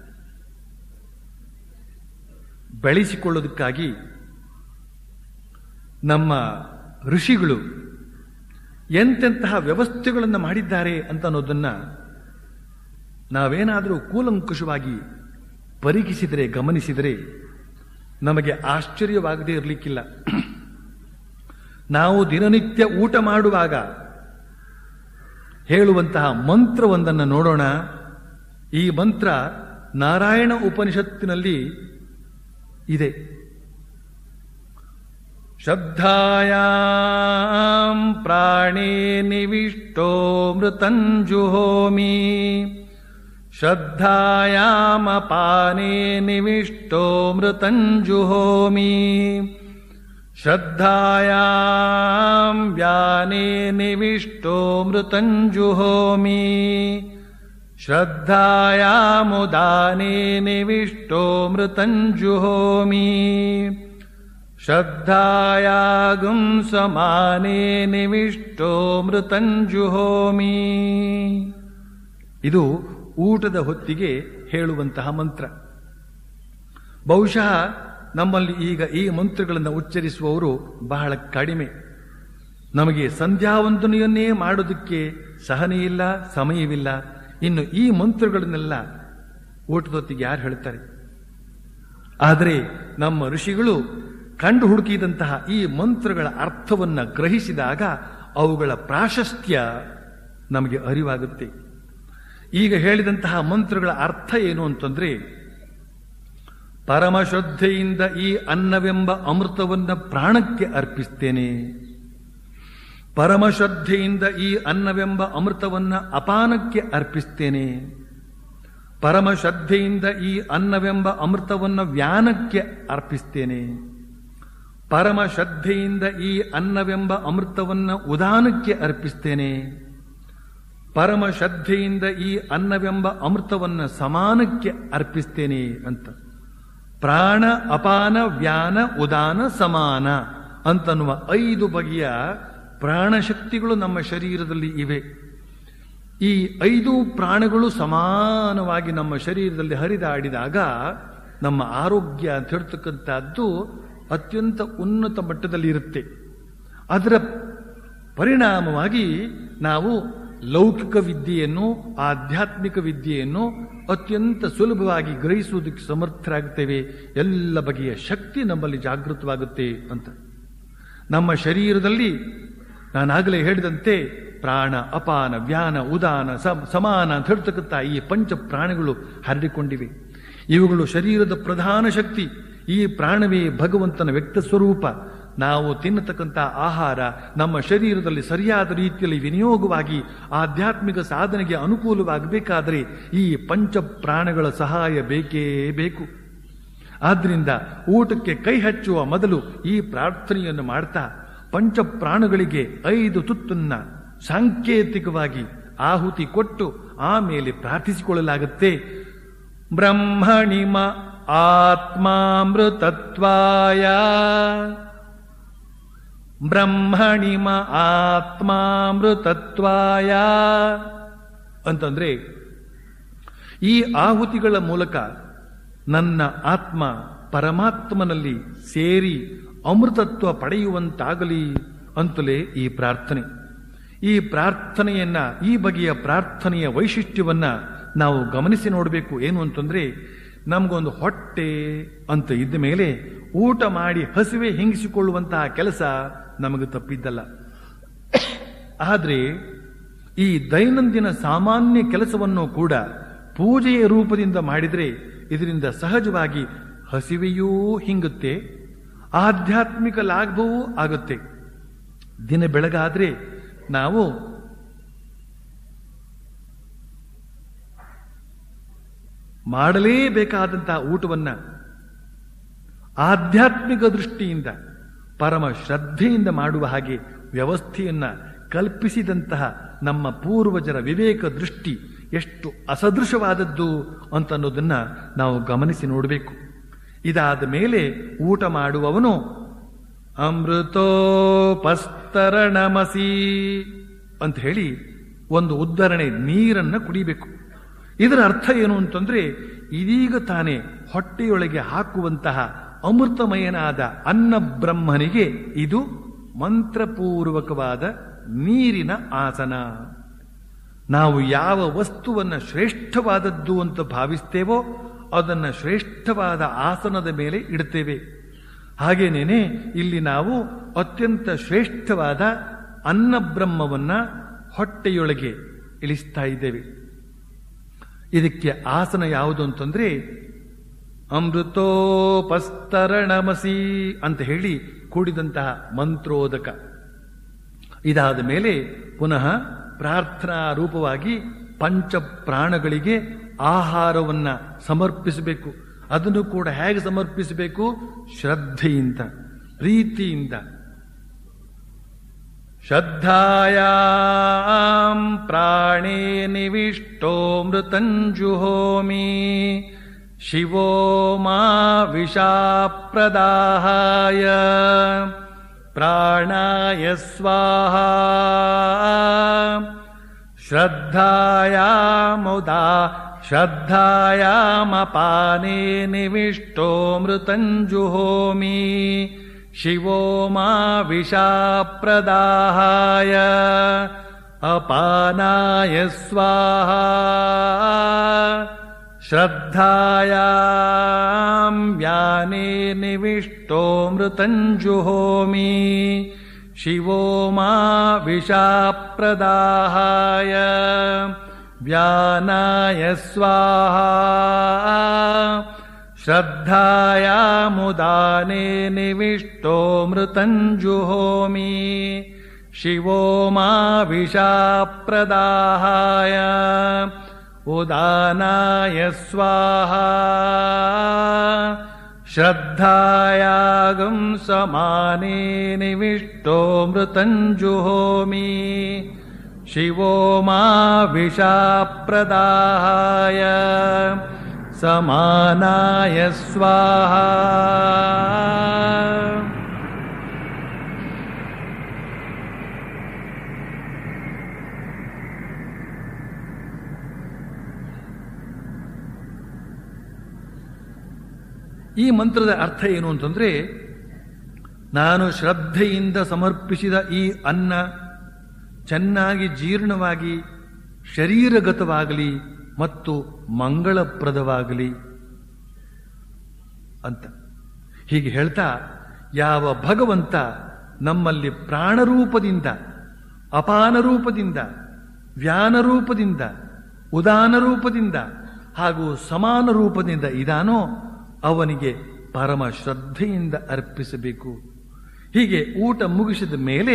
ಬೆಳೆಸಿಕೊಳ್ಳೋದಕ್ಕಾಗಿ ನಮ್ಮ ಋಷಿಗಳು ಎಂತೆಂತಹ ವ್ಯವಸ್ಥೆಗಳನ್ನು ಮಾಡಿದ್ದಾರೆ ಅಂತ ಅನ್ನೋದನ್ನ ನಾವೇನಾದರೂ ಕೂಲಂಕುಷವಾಗಿ ಪರೀಕ್ಷಿಸಿದರೆ ಗಮನಿಸಿದರೆ ನಮಗೆ ಆಶ್ಚರ್ಯವಾಗದೇ ಇರಲಿಕ್ಕಿಲ್ಲ ನಾವು ದಿನನಿತ್ಯ ಊಟ ಮಾಡುವಾಗ ಹೇಳುವಂತಹ ಮಂತ್ರವೊಂದನ್ನು ನೋಡೋಣ ಈ ಮಂತ್ರ ನಾರಾಯಣ ಉಪನಿಷತ್ತಿನಲ್ಲಿ ಇದೆ ಶ್ರದ್ಧಾಯಾಂ ಪ್ರಾಣೇ ನಿವಿಷ್ಟೋ ಮೃತಂಜುಹೋಮಿ ಶ್ರದ್ಧಾಯಾಮಪಾನೇ ನಿವಿಷ್ಟೋ ಮೃತಂಜುಹೋಮಿ ಶ್ರದ್ಧಾಯಾಂ ವ್ಯಾನೇ ನಿವಿಷ್ಟೋ ಮೃತಂಜುಹೋಮಿ ಶ್ರದ್ಧಾಯಾಮುದಾನೇ ನಿವಿಷ್ಟೋ ಮೃತಂಜುಹೋಮಿ ಶ್ರದ್ಧಾಯಾಗುಂ ಸಮಾನೇ ನಿವಿಷ್ಟೋ ಮೃತಂಜುಹೋಮಿ ಇದು ಊಟದ ಹೊತ್ತಿಗೆ ಹೇಳುವಂತಹ ಮಂತ್ರ ಬಹುಶಃ ನಮ್ಮಲ್ಲಿ ಈಗ ಈ ಮಂತ್ರಗಳನ್ನು ಉಚ್ಚರಿಸುವವರು ಬಹಳ ಕಡಿಮೆ ನಮಗೆ ಸಂಧ್ಯಾವಂದನೆಯನ್ನೇ ಮಾಡೋದಕ್ಕೆ ಸಹನೆ ಇಲ್ಲ ಸಮಯವಿಲ್ಲ ಇನ್ನು ಈ ಮಂತ್ರಗಳನ್ನೆಲ್ಲ ಊಟದೊತ್ತಿಗೆ ಯಾರು ಹೇಳ್ತಾರೆ ಆದರೆ ನಮ್ಮ ಋಷಿಗಳು ಕಂಡು ಹುಡುಕಿದಂತಹ ಈ ಮಂತ್ರಗಳ ಅರ್ಥವನ್ನು ಗ್ರಹಿಸಿದಾಗ ಅವುಗಳ ಪ್ರಾಶಸ್ತ್ಯ ನಮಗೆ ಅರಿವಾಗುತ್ತೆ ಈಗ ಹೇಳಿದಂತಹ ಮಂತ್ರಗಳ ಅರ್ಥ ಏನು ಅಂತಂದ್ರೆ ಪರಮಶ್ರದ್ಧೆಯಿಂದ ಈ ಅನ್ನವೆಂಬ ಅಮೃತವನ್ನ ಪ್ರಾಣಕ್ಕೆ ಅರ್ಪಿಸ್ತೇನೆ ಪರಮಶ್ರದ್ಧೆಯಿಂದ ಈ ಅನ್ನವೆಂಬ ಅಮೃತವನ್ನ ಅಪಾನಕ್ಕೆ ಅರ್ಪಿಸ್ತೇನೆ ಪರಮಶ್ರದ್ಧೆಯಿಂದ ಈ ಅನ್ನವೆಂಬ ಅಮೃತವನ್ನ ವ್ಯಾನಕ್ಕೆ ಅರ್ಪಿಸ್ತೇನೆ ಪರಮ ಶ್ರದ್ಧೆಯಿಂದ ಈ ಅನ್ನವೆಂಬ ಅಮೃತವನ್ನ ಉದಾನಕ್ಕೆ ಅರ್ಪಿಸ್ತೇನೆ ಪರಮ ಶ್ರದ್ಧೆಯಿಂದ ಈ ಅನ್ನವೆಂಬ ಅಮೃತವನ್ನ ಸಮಾನಕ್ಕೆ ಅರ್ಪಿಸ್ತೇನೆ ಅಂತ ಪ್ರಾಣ ಅಪಾನ ವ್ಯಾನ ಉದಾನ ಸಮಾನ ಅಂತನ್ನುವ ಐದು ಬಗೆಯ ಪ್ರಾಣಶಕ್ತಿಗಳು ನಮ್ಮ ಶರೀರದಲ್ಲಿ ಇವೆ ಈ ಐದು ಪ್ರಾಣಗಳು ಸಮಾನವಾಗಿ ನಮ್ಮ ಶರೀರದಲ್ಲಿ ಹರಿದಾಡಿದಾಗ ನಮ್ಮ ಆರೋಗ್ಯ ಅಂತ ಹೇಳ್ತಕ್ಕಂಥದ್ದು ಅತ್ಯಂತ ಉನ್ನತ ಮಟ್ಟದಲ್ಲಿ ಇರುತ್ತೆ ಅದರ ಪರಿಣಾಮವಾಗಿ ನಾವು ಲೌಕಿಕ ವಿದ್ಯೆಯನ್ನು ಆಧ್ಯಾತ್ಮಿಕ ವಿದ್ಯೆಯನ್ನು ಅತ್ಯಂತ ಸುಲಭವಾಗಿ ಗ್ರಹಿಸುವುದಕ್ಕೆ ಸಮರ್ಥರಾಗುತ್ತೇವೆ ಎಲ್ಲ ಬಗೆಯ ಶಕ್ತಿ ನಮ್ಮಲ್ಲಿ ಜಾಗೃತವಾಗುತ್ತೆ ಅಂತ ನಮ್ಮ ಶರೀರದಲ್ಲಿ ನಾನಾಗಲೇ ಹೇಳಿದಂತೆ ಪ್ರಾಣ ಅಪಾನ ವ್ಯಾನ ಉದಾನ ಸಮಾನ ಅಂತ ಹೇಳ್ತಕ್ಕಂಥ ಈ ಪಂಚ ಪ್ರಾಣಗಳು ಹರಡಿಕೊಂಡಿವೆ ಇವುಗಳು ಶರೀರದ ಪ್ರಧಾನ ಶಕ್ತಿ ಈ ಪ್ರಾಣವೇ ಭಗವಂತನ ವ್ಯಕ್ತ ಸ್ವರೂಪ ನಾವು ತಿನ್ನತಕ್ಕಂಥ ಆಹಾರ ನಮ್ಮ ಶರೀರದಲ್ಲಿ ಸರಿಯಾದ ರೀತಿಯಲ್ಲಿ ವಿನಿಯೋಗವಾಗಿ ಆಧ್ಯಾತ್ಮಿಕ ಸಾಧನೆಗೆ ಅನುಕೂಲವಾಗಬೇಕಾದರೆ ಈ ಪಂಚ ಪ್ರಾಣಗಳ ಸಹಾಯ ಬೇಕೇ ಬೇಕು ಆದ್ದರಿಂದ ಊಟಕ್ಕೆ ಕೈ ಹಚ್ಚುವ ಮೊದಲು ಈ ಪ್ರಾರ್ಥನೆಯನ್ನು ಮಾಡ್ತಾ ಪಂಚ ಪ್ರಾಣಗಳಿಗೆ ಐದು ತುತ್ತನ್ನ ಸಾಂಕೇತಿಕವಾಗಿ ಆಹುತಿ ಕೊಟ್ಟು ಆಮೇಲೆ ಪ್ರಾರ್ಥಿಸಿಕೊಳ್ಳಲಾಗುತ್ತೆ ಬ್ರಹ್ಮಣಿಮ ಆತ್ಮಾಮೃತತ್ವಾಯ ಬ್ರಹ್ಮಣಿಮ ಆತ್ಮಾಮೃತತ್ವಾಯ ಅಂತಂದ್ರೆ ಈ ಆಹುತಿಗಳ ಮೂಲಕ ನನ್ನ ಆತ್ಮ ಪರಮಾತ್ಮನಲ್ಲಿ ಸೇರಿ ಅಮೃತತ್ವ ಪಡೆಯುವಂತಾಗಲಿ ಅಂತಲೇ ಈ ಪ್ರಾರ್ಥನೆ ಈ ಪ್ರಾರ್ಥನೆಯನ್ನ ಈ ಬಗೆಯ ಪ್ರಾರ್ಥನೆಯ ವೈಶಿಷ್ಟ್ಯವನ್ನ ನಾವು ಗಮನಿಸಿ ನೋಡಬೇಕು ಏನು ಅಂತಂದ್ರೆ ನಮಗೊಂದು ಹೊಟ್ಟೆ ಅಂತ ಇದ್ದ ಮೇಲೆ ಊಟ ಮಾಡಿ ಹಸಿವೆ ಹಿಂಗಿಸಿಕೊಳ್ಳುವಂತಹ ಕೆಲಸ ನಮಗೆ ತಪ್ಪಿದ್ದಲ್ಲ ಆದರೆ ಈ ದೈನಂದಿನ ಸಾಮಾನ್ಯ ಕೆಲಸವನ್ನು ಕೂಡ ಪೂಜೆಯ ರೂಪದಿಂದ ಮಾಡಿದರೆ ಇದರಿಂದ ಸಹಜವಾಗಿ ಹಸಿವೆಯೂ ಹಿಂಗುತ್ತೆ ಆಧ್ಯಾತ್ಮಿಕ ಲಾಭವೂ ಆಗುತ್ತೆ ದಿನ ಬೆಳಗಾದ್ರೆ ನಾವು ಮಾಡಲೇಬೇಕಾದಂತಹ ಊಟವನ್ನ ಆಧ್ಯಾತ್ಮಿಕ ದೃಷ್ಟಿಯಿಂದ ಪರಮ ಶ್ರದ್ಧೆಯಿಂದ ಮಾಡುವ ಹಾಗೆ ವ್ಯವಸ್ಥೆಯನ್ನ ಕಲ್ಪಿಸಿದಂತಹ ನಮ್ಮ ಪೂರ್ವಜರ ವಿವೇಕ ದೃಷ್ಟಿ ಎಷ್ಟು ಅಸದೃಶವಾದದ್ದು ಅಂತ ಅನ್ನೋದನ್ನ ನಾವು ಗಮನಿಸಿ ನೋಡಬೇಕು ಇದಾದ ಮೇಲೆ ಊಟ ಮಾಡುವವನು ಅಮೃತೋಪಸ್ತರಣಮಸಿ ಅಂತ ಹೇಳಿ ಒಂದು ಉದ್ಧರಣೆ ನೀರನ್ನ ಕುಡಿಬೇಕು ಇದರ ಅರ್ಥ ಏನು ಅಂತಂದ್ರೆ ಇದೀಗ ತಾನೇ ಹೊಟ್ಟೆಯೊಳಗೆ ಹಾಕುವಂತಹ ಅಮೃತಮಯನಾದ ಅನ್ನ ಬ್ರಹ್ಮನಿಗೆ ಇದು ಮಂತ್ರಪೂರ್ವಕವಾದ ನೀರಿನ ಆಸನ ನಾವು ಯಾವ ವಸ್ತುವನ್ನ ಶ್ರೇಷ್ಠವಾದದ್ದು ಅಂತ ಭಾವಿಸ್ತೇವೋ ಅದನ್ನ ಶ್ರೇಷ್ಠವಾದ ಆಸನದ ಮೇಲೆ ಇಡ್ತೇವೆ ಹಾಗೇನೇನೆ ಇಲ್ಲಿ ನಾವು ಅತ್ಯಂತ ಶ್ರೇಷ್ಠವಾದ ಅನ್ನ ಬ್ರಹ್ಮವನ್ನ ಹೊಟ್ಟೆಯೊಳಗೆ ಇಳಿಸ್ತಾ ಇದ್ದೇವೆ ಇದಕ್ಕೆ ಆಸನ ಯಾವುದು ಅಂತಂದ್ರೆ ಅಮೃತೋಪಸ್ತರಣಮಸಿ ಅಂತ ಹೇಳಿ ಕೂಡಿದಂತಹ ಮಂತ್ರೋದಕ ಇದಾದ ಮೇಲೆ ಪುನಃ ಪ್ರಾರ್ಥನಾ ರೂಪವಾಗಿ ಪಂಚ ಪ್ರಾಣಗಳಿಗೆ ಆಹಾರವನ್ನ ಸಮರ್ಪಿಸಬೇಕು ಅದನ್ನು ಕೂಡ ಹೇಗೆ ಸಮರ್ಪಿಸಬೇಕು ಶ್ರದ್ಧೆಯಿಂದ ಪ್ರೀತಿಯಿಂದ ಶ್ರದ್ಧಾಯಾಂ ಪ್ರಾಣೇ ನಿವಿಷ್ಟೋ ಮೃತಂಜುಹೋಮಿ ಶಿವೋ ಮಾ ವಿಷಾಪ್ರದಾಹಾಯ ಪ್ರಾಣಾಯ ಸ್ವಾಹ ಶ್ರದ್ಧಾಯಾಮುದಾ ಶ್ರದ್ಧಾಯಾಮಪಾನೇ ನಿವಿಷ್ಟೋ ಮೃತಂಜುಹೋಮಿ ಶಿವೋ ಮಾ ವಿಷಾಪ್ರದಾಹಾಯ ಅಪಾನಾಯ ಸ್ವಾಹ ಶ್ರದ್ಧಾಯಾಂ ವ್ಯಾನೇ ನಿವಿಷ್ಟೋ ಮೃತಂಜುಹೋಮಿ ಶಿವೋ ಮಾ ವಿಷಾಪ್ರದಾಹಾಯ ವ್ಯಾನಾಯ ಸ್ವಾಹ ಶ್ರದ್ಧಾಯಾಮುದಾನೇ ನಿವಿಷ್ಟೋ ಮೃತಂಜುಹೋಮಿ ಶಿವೋ ಮಾ ವಿಷಾಪ್ರದಾಹಾಯ ಉದಾನಾಯ ಸ್ವಾಹ ಶ್ರದ್ಧಾಯಾಗಂ ಸಮಾನೇ ನಿವಿಷ್ಟೋ ಮೃತಂಜುಹೋಮಿ ಶಿವೋ ಮಾ ವಿಷಾಪ್ರದಾಹಾಯ ಸಮಾನಾಯ ಸ್ವಾಹ ಈ ಮಂತ್ರದ ಅರ್ಥ ಏನು ಅಂತಂದ್ರೆ ನಾನು ಶ್ರದ್ಧೆಯಿಂದ ಸಮರ್ಪಿಸಿದ ಈ ಅನ್ನ ಚೆನ್ನಾಗಿ ಜೀರ್ಣವಾಗಿ ಶರೀರಗತವಾಗಲಿ ಮತ್ತು ಮಂಗಳಪ್ರದವಾಗಲಿ ಅಂತ ಹೀಗೆ ಹೇಳ್ತಾ ಯಾವ ಭಗವಂತ ನಮ್ಮಲ್ಲಿ ಪ್ರಾಣರೂಪದಿಂದ ಅಪಾನರೂಪದಿಂದ ವ್ಯಾನರೂಪದಿಂದ ಉದಾನರೂಪದಿಂದ ಹಾಗೂ ಸಮಾನ ರೂಪದಿಂದ ಇದಾನೋ ಅವನಿಗೆ ಪರಮ ಶ್ರದ್ಧೆಯಿಂದ ಅರ್ಪಿಸಬೇಕು ಹೀಗೆ ಊಟ ಮುಗಿಸಿದ ಮೇಲೆ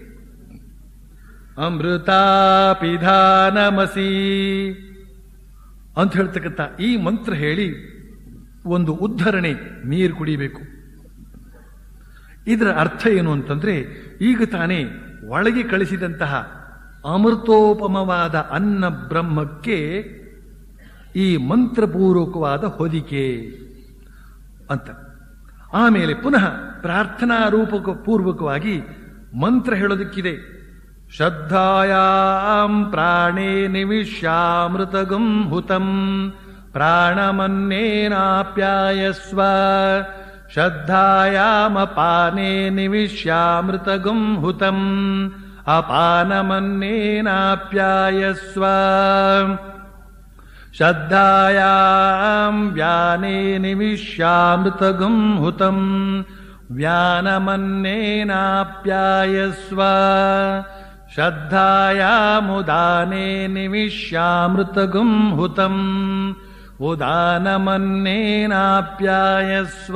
ಅಮೃತಾಪಿಧಾನಮಸಿ ಅಂತ ಹೇಳ್ತಕ್ಕಂಥ ಈ ಮಂತ್ರ ಹೇಳಿ ಒಂದು ಉದ್ಧರಣೆ ನೀರು ಕುಡಿಬೇಕು ಇದರ ಅರ್ಥ ಏನು ಅಂತಂದ್ರೆ ಈಗ ತಾನೇ ಒಳಗೆ ಕಳಿಸಿದಂತಹ ಅಮೃತೋಪಮವಾದ ಅನ್ನ ಬ್ರಹ್ಮಕ್ಕೆ ಈ ಮಂತ್ರಪೂರ್ವಕವಾದ ಹೊದಿಕೆ ಅಂತ ಆಮೇಲೆ ಪುನಃ ಪ್ರಾರ್ಥನಾ ರೂಪಕ ಪೂರ್ವಕವಾಗಿ ಮಂತ್ರ ಹೇಳೋದಕ್ಕಿದೆ ಶ್ರದ್ಧಾಯಾಂ ಪ್ರಾಣೇ ನಿವಿಶ್ಯಾಮೃತಗಂ ಹುತಂ ಪ್ರಾಣಮನ್ನೇನಾಪ್ಯಾಯಸ್ವ ಶ್ರದ್ಧಾಯಾಮಪಾನೇ ನಿವಿಶ್ಯಾಮೃತಗಂ ಹುತಂ ಅಪಾನಮನ್ನೇನಾಪ್ಯಾಯಸ್ವ ಶ್ರದ್ಧಾಯಾಂ ವ್ಯಾನೇ ನಿವಿಶ್ಯಾಮೃತಗಂ ಹುತಂ ವ್ಯಾನಮನ್ನೇನಾಪ್ಯಾಯಸ್ವ ಶ್ರದ್ಧಾಯಾಮುದಾನೇ ನಿವಿಶ್ಯಾಮೃತಗಂ ಹುತಂ ಉದಾನಮನ್ನೇನಾಪ್ಯಾಯಸ್ವ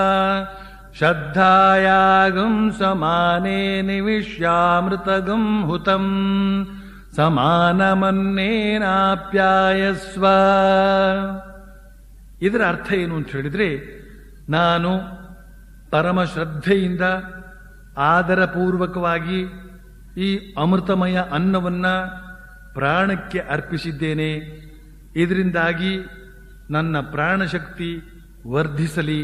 ಶ್ರದ್ಧಾಯಾಗಂ ಸಮಾನೇ ನಿವಿಶ್ಯಾಮೃತಗಂ ಹುತಂ ಸಮಾನಮನ್ನೇನಾಪ್ಯಾಯಸ್ವ ಇದರ ಅರ್ಥ ಏನು ಅಂತ ಹೇಳಿದ್ರೆ ನಾನು ಪರಮ ಶ್ರದ್ಧೆಯಿಂದ ಆದರಪೂರ್ವಕವಾಗಿ ಈ ಅಮೃತಮಯ ಅನ್ನವನ್ನ ಪ್ರಾಣಕ್ಕೆ ಅರ್ಪಿಸಿದ್ದೇನೆ ಇದರಿಂದಾಗಿ ನನ್ನ ಪ್ರಾಣಶಕ್ತಿ ವರ್ಧಿಸಲಿ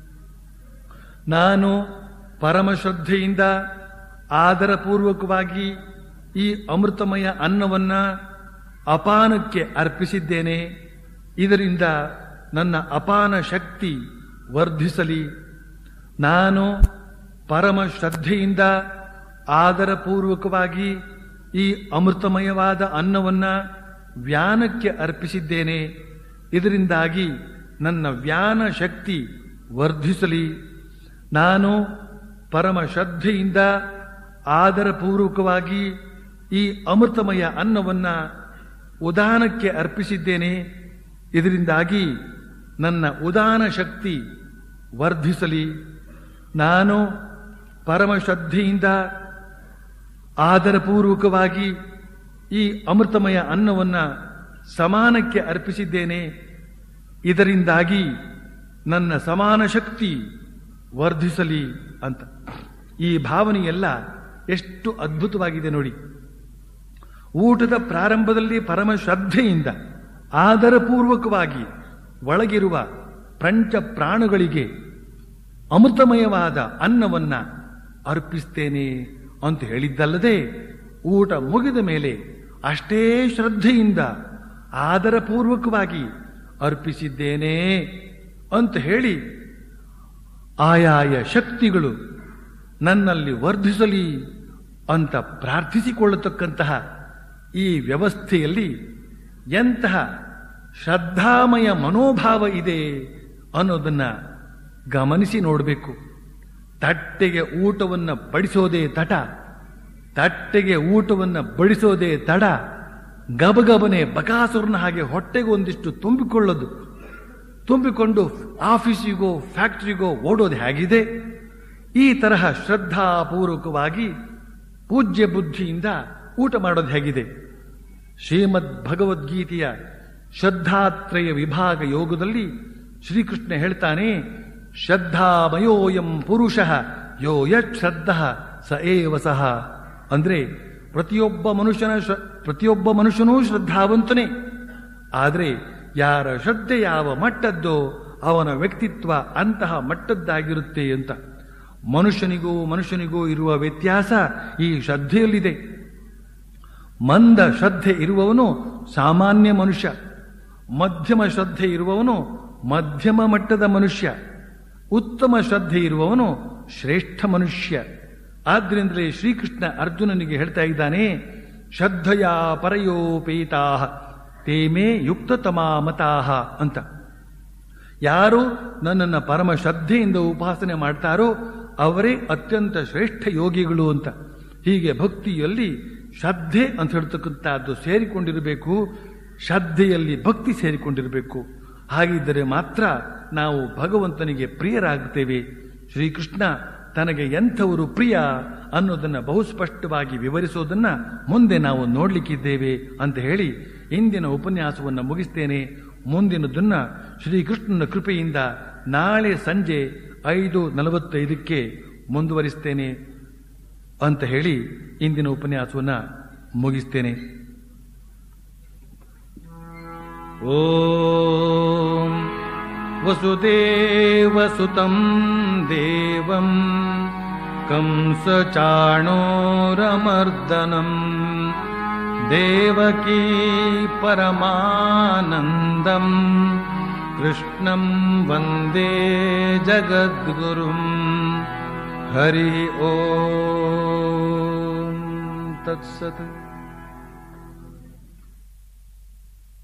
ನಾನು ಪರಮಶ್ರದ್ಧೆಯಿಂದ ಆದರಪೂರ್ವಕವಾಗಿ ಈ ಅಮೃತಮಯ ಅನ್ನವನ್ನ ಅಪಾನಕ್ಕೆ ಅರ್ಪಿಸಿದ್ದೇನೆ ಇದರಿಂದ ನನ್ನ ಅಪಾನ ಶಕ್ತಿ ವರ್ಧಿಸಲಿ ನಾನು ಪರಮ ಶ್ರದ್ಧೆಯಿಂದ ಆದರಪೂರ್ವಕವಾಗಿ ಈ ಅಮೃತಮಯವಾದ ಅನ್ನವನ್ನ ವ್ಯಾನಕ್ಕೆ ಅರ್ಪಿಸಿದ್ದೇನೆ ಇದರಿಂದಾಗಿ ನನ್ನ ವ್ಯಾನ ಶಕ್ತಿ ವರ್ಧಿಸಲಿ ನಾನು ಪರಮ ಶ್ರದ್ಧೆಯಿಂದ ಆದರಪೂರ್ವಕವಾಗಿ ಈ ಅಮೃತಮಯ ಅನ್ನವನ್ನ ಉದಾನಕ್ಕೆ ಅರ್ಪಿಸಿದ್ದೇನೆ ಇದರಿಂದಾಗಿ ನನ್ನ ಉದಾನ ಶಕ್ತಿ ವರ್ಧಿಸಲಿ ನಾನು ಪರಮ ಶ್ರದ್ಧೆಯಿಂದ ಆದರಪೂರ್ವಕವಾಗಿ ಈ ಅಮೃತಮಯ ಅನ್ನವನ್ನ ಸಮಾನಕ್ಕೆ ಅರ್ಪಿಸಿದ್ದೇನೆ ಇದರಿಂದಾಗಿ ನನ್ನ ಸಮಾನ ಶಕ್ತಿ ವರ್ಧಿಸಲಿ ಅಂತ ಈ ಭಾವನೆಯೆಲ್ಲ ಎಷ್ಟು ಅದ್ಭುತವಾಗಿದೆ ನೋಡಿ ಊಟದ ಪ್ರಾರಂಭದಲ್ಲಿ ಪರಮ ಶ್ರದ್ಧೆಯಿಂದ ಆದರಪೂರ್ವಕವಾಗಿ ಒಳಗಿರುವ ಪಂಚ ಪ್ರಾಣಗಳಿಗೆ ಅಮೃತಮಯವಾದ ಅನ್ನವನ್ನ ಅರ್ಪಿಸ್ತೇನೆ ಅಂತ ಹೇಳಿದ್ದಲ್ಲದೆ ಊಟ ಮುಗಿದ ಮೇಲೆ ಅಷ್ಟೇ ಶ್ರದ್ಧೆಯಿಂದ ಆದರಪೂರ್ವಕವಾಗಿ ಅರ್ಪಿಸಿದ್ದೇನೆ ಅಂತ ಹೇಳಿ ಆಯಾಯ ಶಕ್ತಿಗಳು ನನ್ನಲ್ಲಿ ವರ್ಧಿಸಲಿ ಅಂತ ಪ್ರಾರ್ಥಿಸಿಕೊಳ್ಳತಕ್ಕಂತಹ ಈ ವ್ಯವಸ್ಥೆಯಲ್ಲಿ ಎಂತಹ ಶ್ರದ್ಧಾಮಯ ಮನೋಭಾವ ಇದೆ ಅನ್ನೋದನ್ನ ಗಮನಿಸಿ ನೋಡಬೇಕು ತಟ್ಟೆಗೆ ಊಟವನ್ನು ಬಡಿಸೋದೇ ತಟ ತಟ್ಟೆಗೆ ಊಟವನ್ನು ಬಡಿಸೋದೇ ತಡ ಗಬಗಬನೆ ಬಕಾಸುರನ ಹಾಗೆ ಹೊಟ್ಟೆಗೆ ಒಂದಿಷ್ಟು ತುಂಬಿಕೊಳ್ಳೋದು ತುಂಬಿಕೊಂಡು ಆಫೀಸಿಗೋ ಫ್ಯಾಕ್ಟರಿಗೋ ಓಡೋದು ಹೇಗಿದೆ ಈ ತರಹ ಶ್ರದ್ಧಾಪೂರ್ವಕವಾಗಿ ಪೂಜ್ಯ ಬುದ್ಧಿಯಿಂದ ಊಟ ಮಾಡೋದು ಹೇಗಿದೆ ಶ್ರೀಮದ್ ಭಗವದ್ಗೀತೆಯ ಶ್ರದ್ಧಾತ್ರಯ ವಿಭಾಗ ಯೋಗದಲ್ಲಿ ಶ್ರೀಕೃಷ್ಣ ಹೇಳ್ತಾನೆ ಶ್ರದ್ಧಾಮಯೋಯಂ ಪುರುಷ ಯೋ ಯತ್ ಶ್ರದ್ಧ ಸ ಏವ ಸಹ ಅಂದ್ರೆ ಪ್ರತಿಯೊಬ್ಬ ಮನುಷ್ಯನ ಶ್ರ- ಪ್ರತಿಯೊಬ್ಬ ಮನುಷ್ಯನೂ ಶ್ರದ್ಧಾವಂತನೇ ಆದರೆ ಯಾರ ಶ್ರದ್ಧೆ ಯಾವ ಮಟ್ಟದ್ದೋ ಅವನ ವ್ಯಕ್ತಿತ್ವ ಅಂತಹ ಮಟ್ಟದ್ದಾಗಿರುತ್ತೆ ಅಂತ ಮನುಷ್ಯನಿಗೂ ಮನುಷ್ಯನಿಗೂ ಇರುವ ವ್ಯತ್ಯಾಸ ಈ ಶ್ರದ್ಧೆಯಲ್ಲಿದೆ ಮಂದ ಶ್ರದ್ಧೆ ಇರುವವನು ಸಾಮಾನ್ಯ ಮನುಷ್ಯ ಮಧ್ಯಮ ಶ್ರದ್ಧೆ ಇರುವವನು ಮಧ್ಯಮ ಮಟ್ಟದ ಮನುಷ್ಯ ಉತ್ತಮ ಶ್ರದ್ಧೆ ಇರುವವನು ಶ್ರೇಷ್ಠ ಮನುಷ್ಯ ಆದ್ರಿಂದಲೇ ಶ್ರೀಕೃಷ್ಣ ಅರ್ಜುನನಿಗೆ ಹೇಳ್ತಾ ಇದ್ದಾನೆ ಶ್ರದ್ಧೆಯ ಪರಯೋಪೇತಾ ತೇಮೇ ಯುಕ್ತತಮಾ ಮತಾಹ ಅಂತ ಯಾರು ನನ್ನನ್ನು ಪರಮ ಶ್ರದ್ಧೆಯಿಂದ ಉಪಾಸನೆ ಮಾಡ್ತಾರೋ ಅವರೇ ಅತ್ಯಂತ ಶ್ರೇಷ್ಠ ಯೋಗಿಗಳು ಅಂತ ಹೀಗೆ ಭಕ್ತಿಯಲ್ಲಿ ಶ್ರದ್ಧೆ ಅಂತ ಹೇಳ್ತಕ್ಕಂಥದ್ದು ಸೇರಿಕೊಂಡಿರಬೇಕು ಶ್ರದ್ಧೆಯಲ್ಲಿ ಭಕ್ತಿ ಸೇರಿಕೊಂಡಿರಬೇಕು ಹಾಗಿದ್ದರೆ ಮಾತ್ರ ನಾವು ಭಗವಂತನಿಗೆ ಪ್ರಿಯರಾಗುತ್ತೇವೆ ಶ್ರೀಕೃಷ್ಣ ತನಗೆ ಎಂಥವರು ಪ್ರಿಯ ಅನ್ನೋದನ್ನ ಬಹುಸ್ಪಷ್ಟವಾಗಿ ವಿವರಿಸೋದನ್ನ ಮುಂದೆ ನಾವು ನೋಡ್ಲಿಕ್ಕಿದ್ದೇವೆ ಅಂತ ಹೇಳಿ ಇಂದಿನ ಉಪನ್ಯಾಸವನ್ನು ಮುಗಿಸ್ತೇನೆ ಮುಂದಿನದನ್ನ ಶ್ರೀಕೃಷ್ಣನ ಕೃಪೆಯಿಂದ ನಾಳೆ ಸಂಜೆ ಐದು ನಲವತ್ತೈದಕ್ಕೆ ಮುಂದುವರಿಸ್ತೇನೆ ಅಂತ ಹೇಳಿ ಇಂದಿನ ಉಪನ್ಯಾಸವನ್ನ ಮುಗಿಸ್ತೇನೆ ಓಂ ವಸುದೇವಸುತಂ ದೇವಂ ಕಂಸಚಾಣೋರಮರ್ದನಂ ದೇವಕೀ ಪರಮಾನಂದಂ ಕೃಷ್ಣಂ ವಂದೇ ಜಗದ್ಗುರುಂ ಹರಿ ಓಂ ತತ್ಸತ್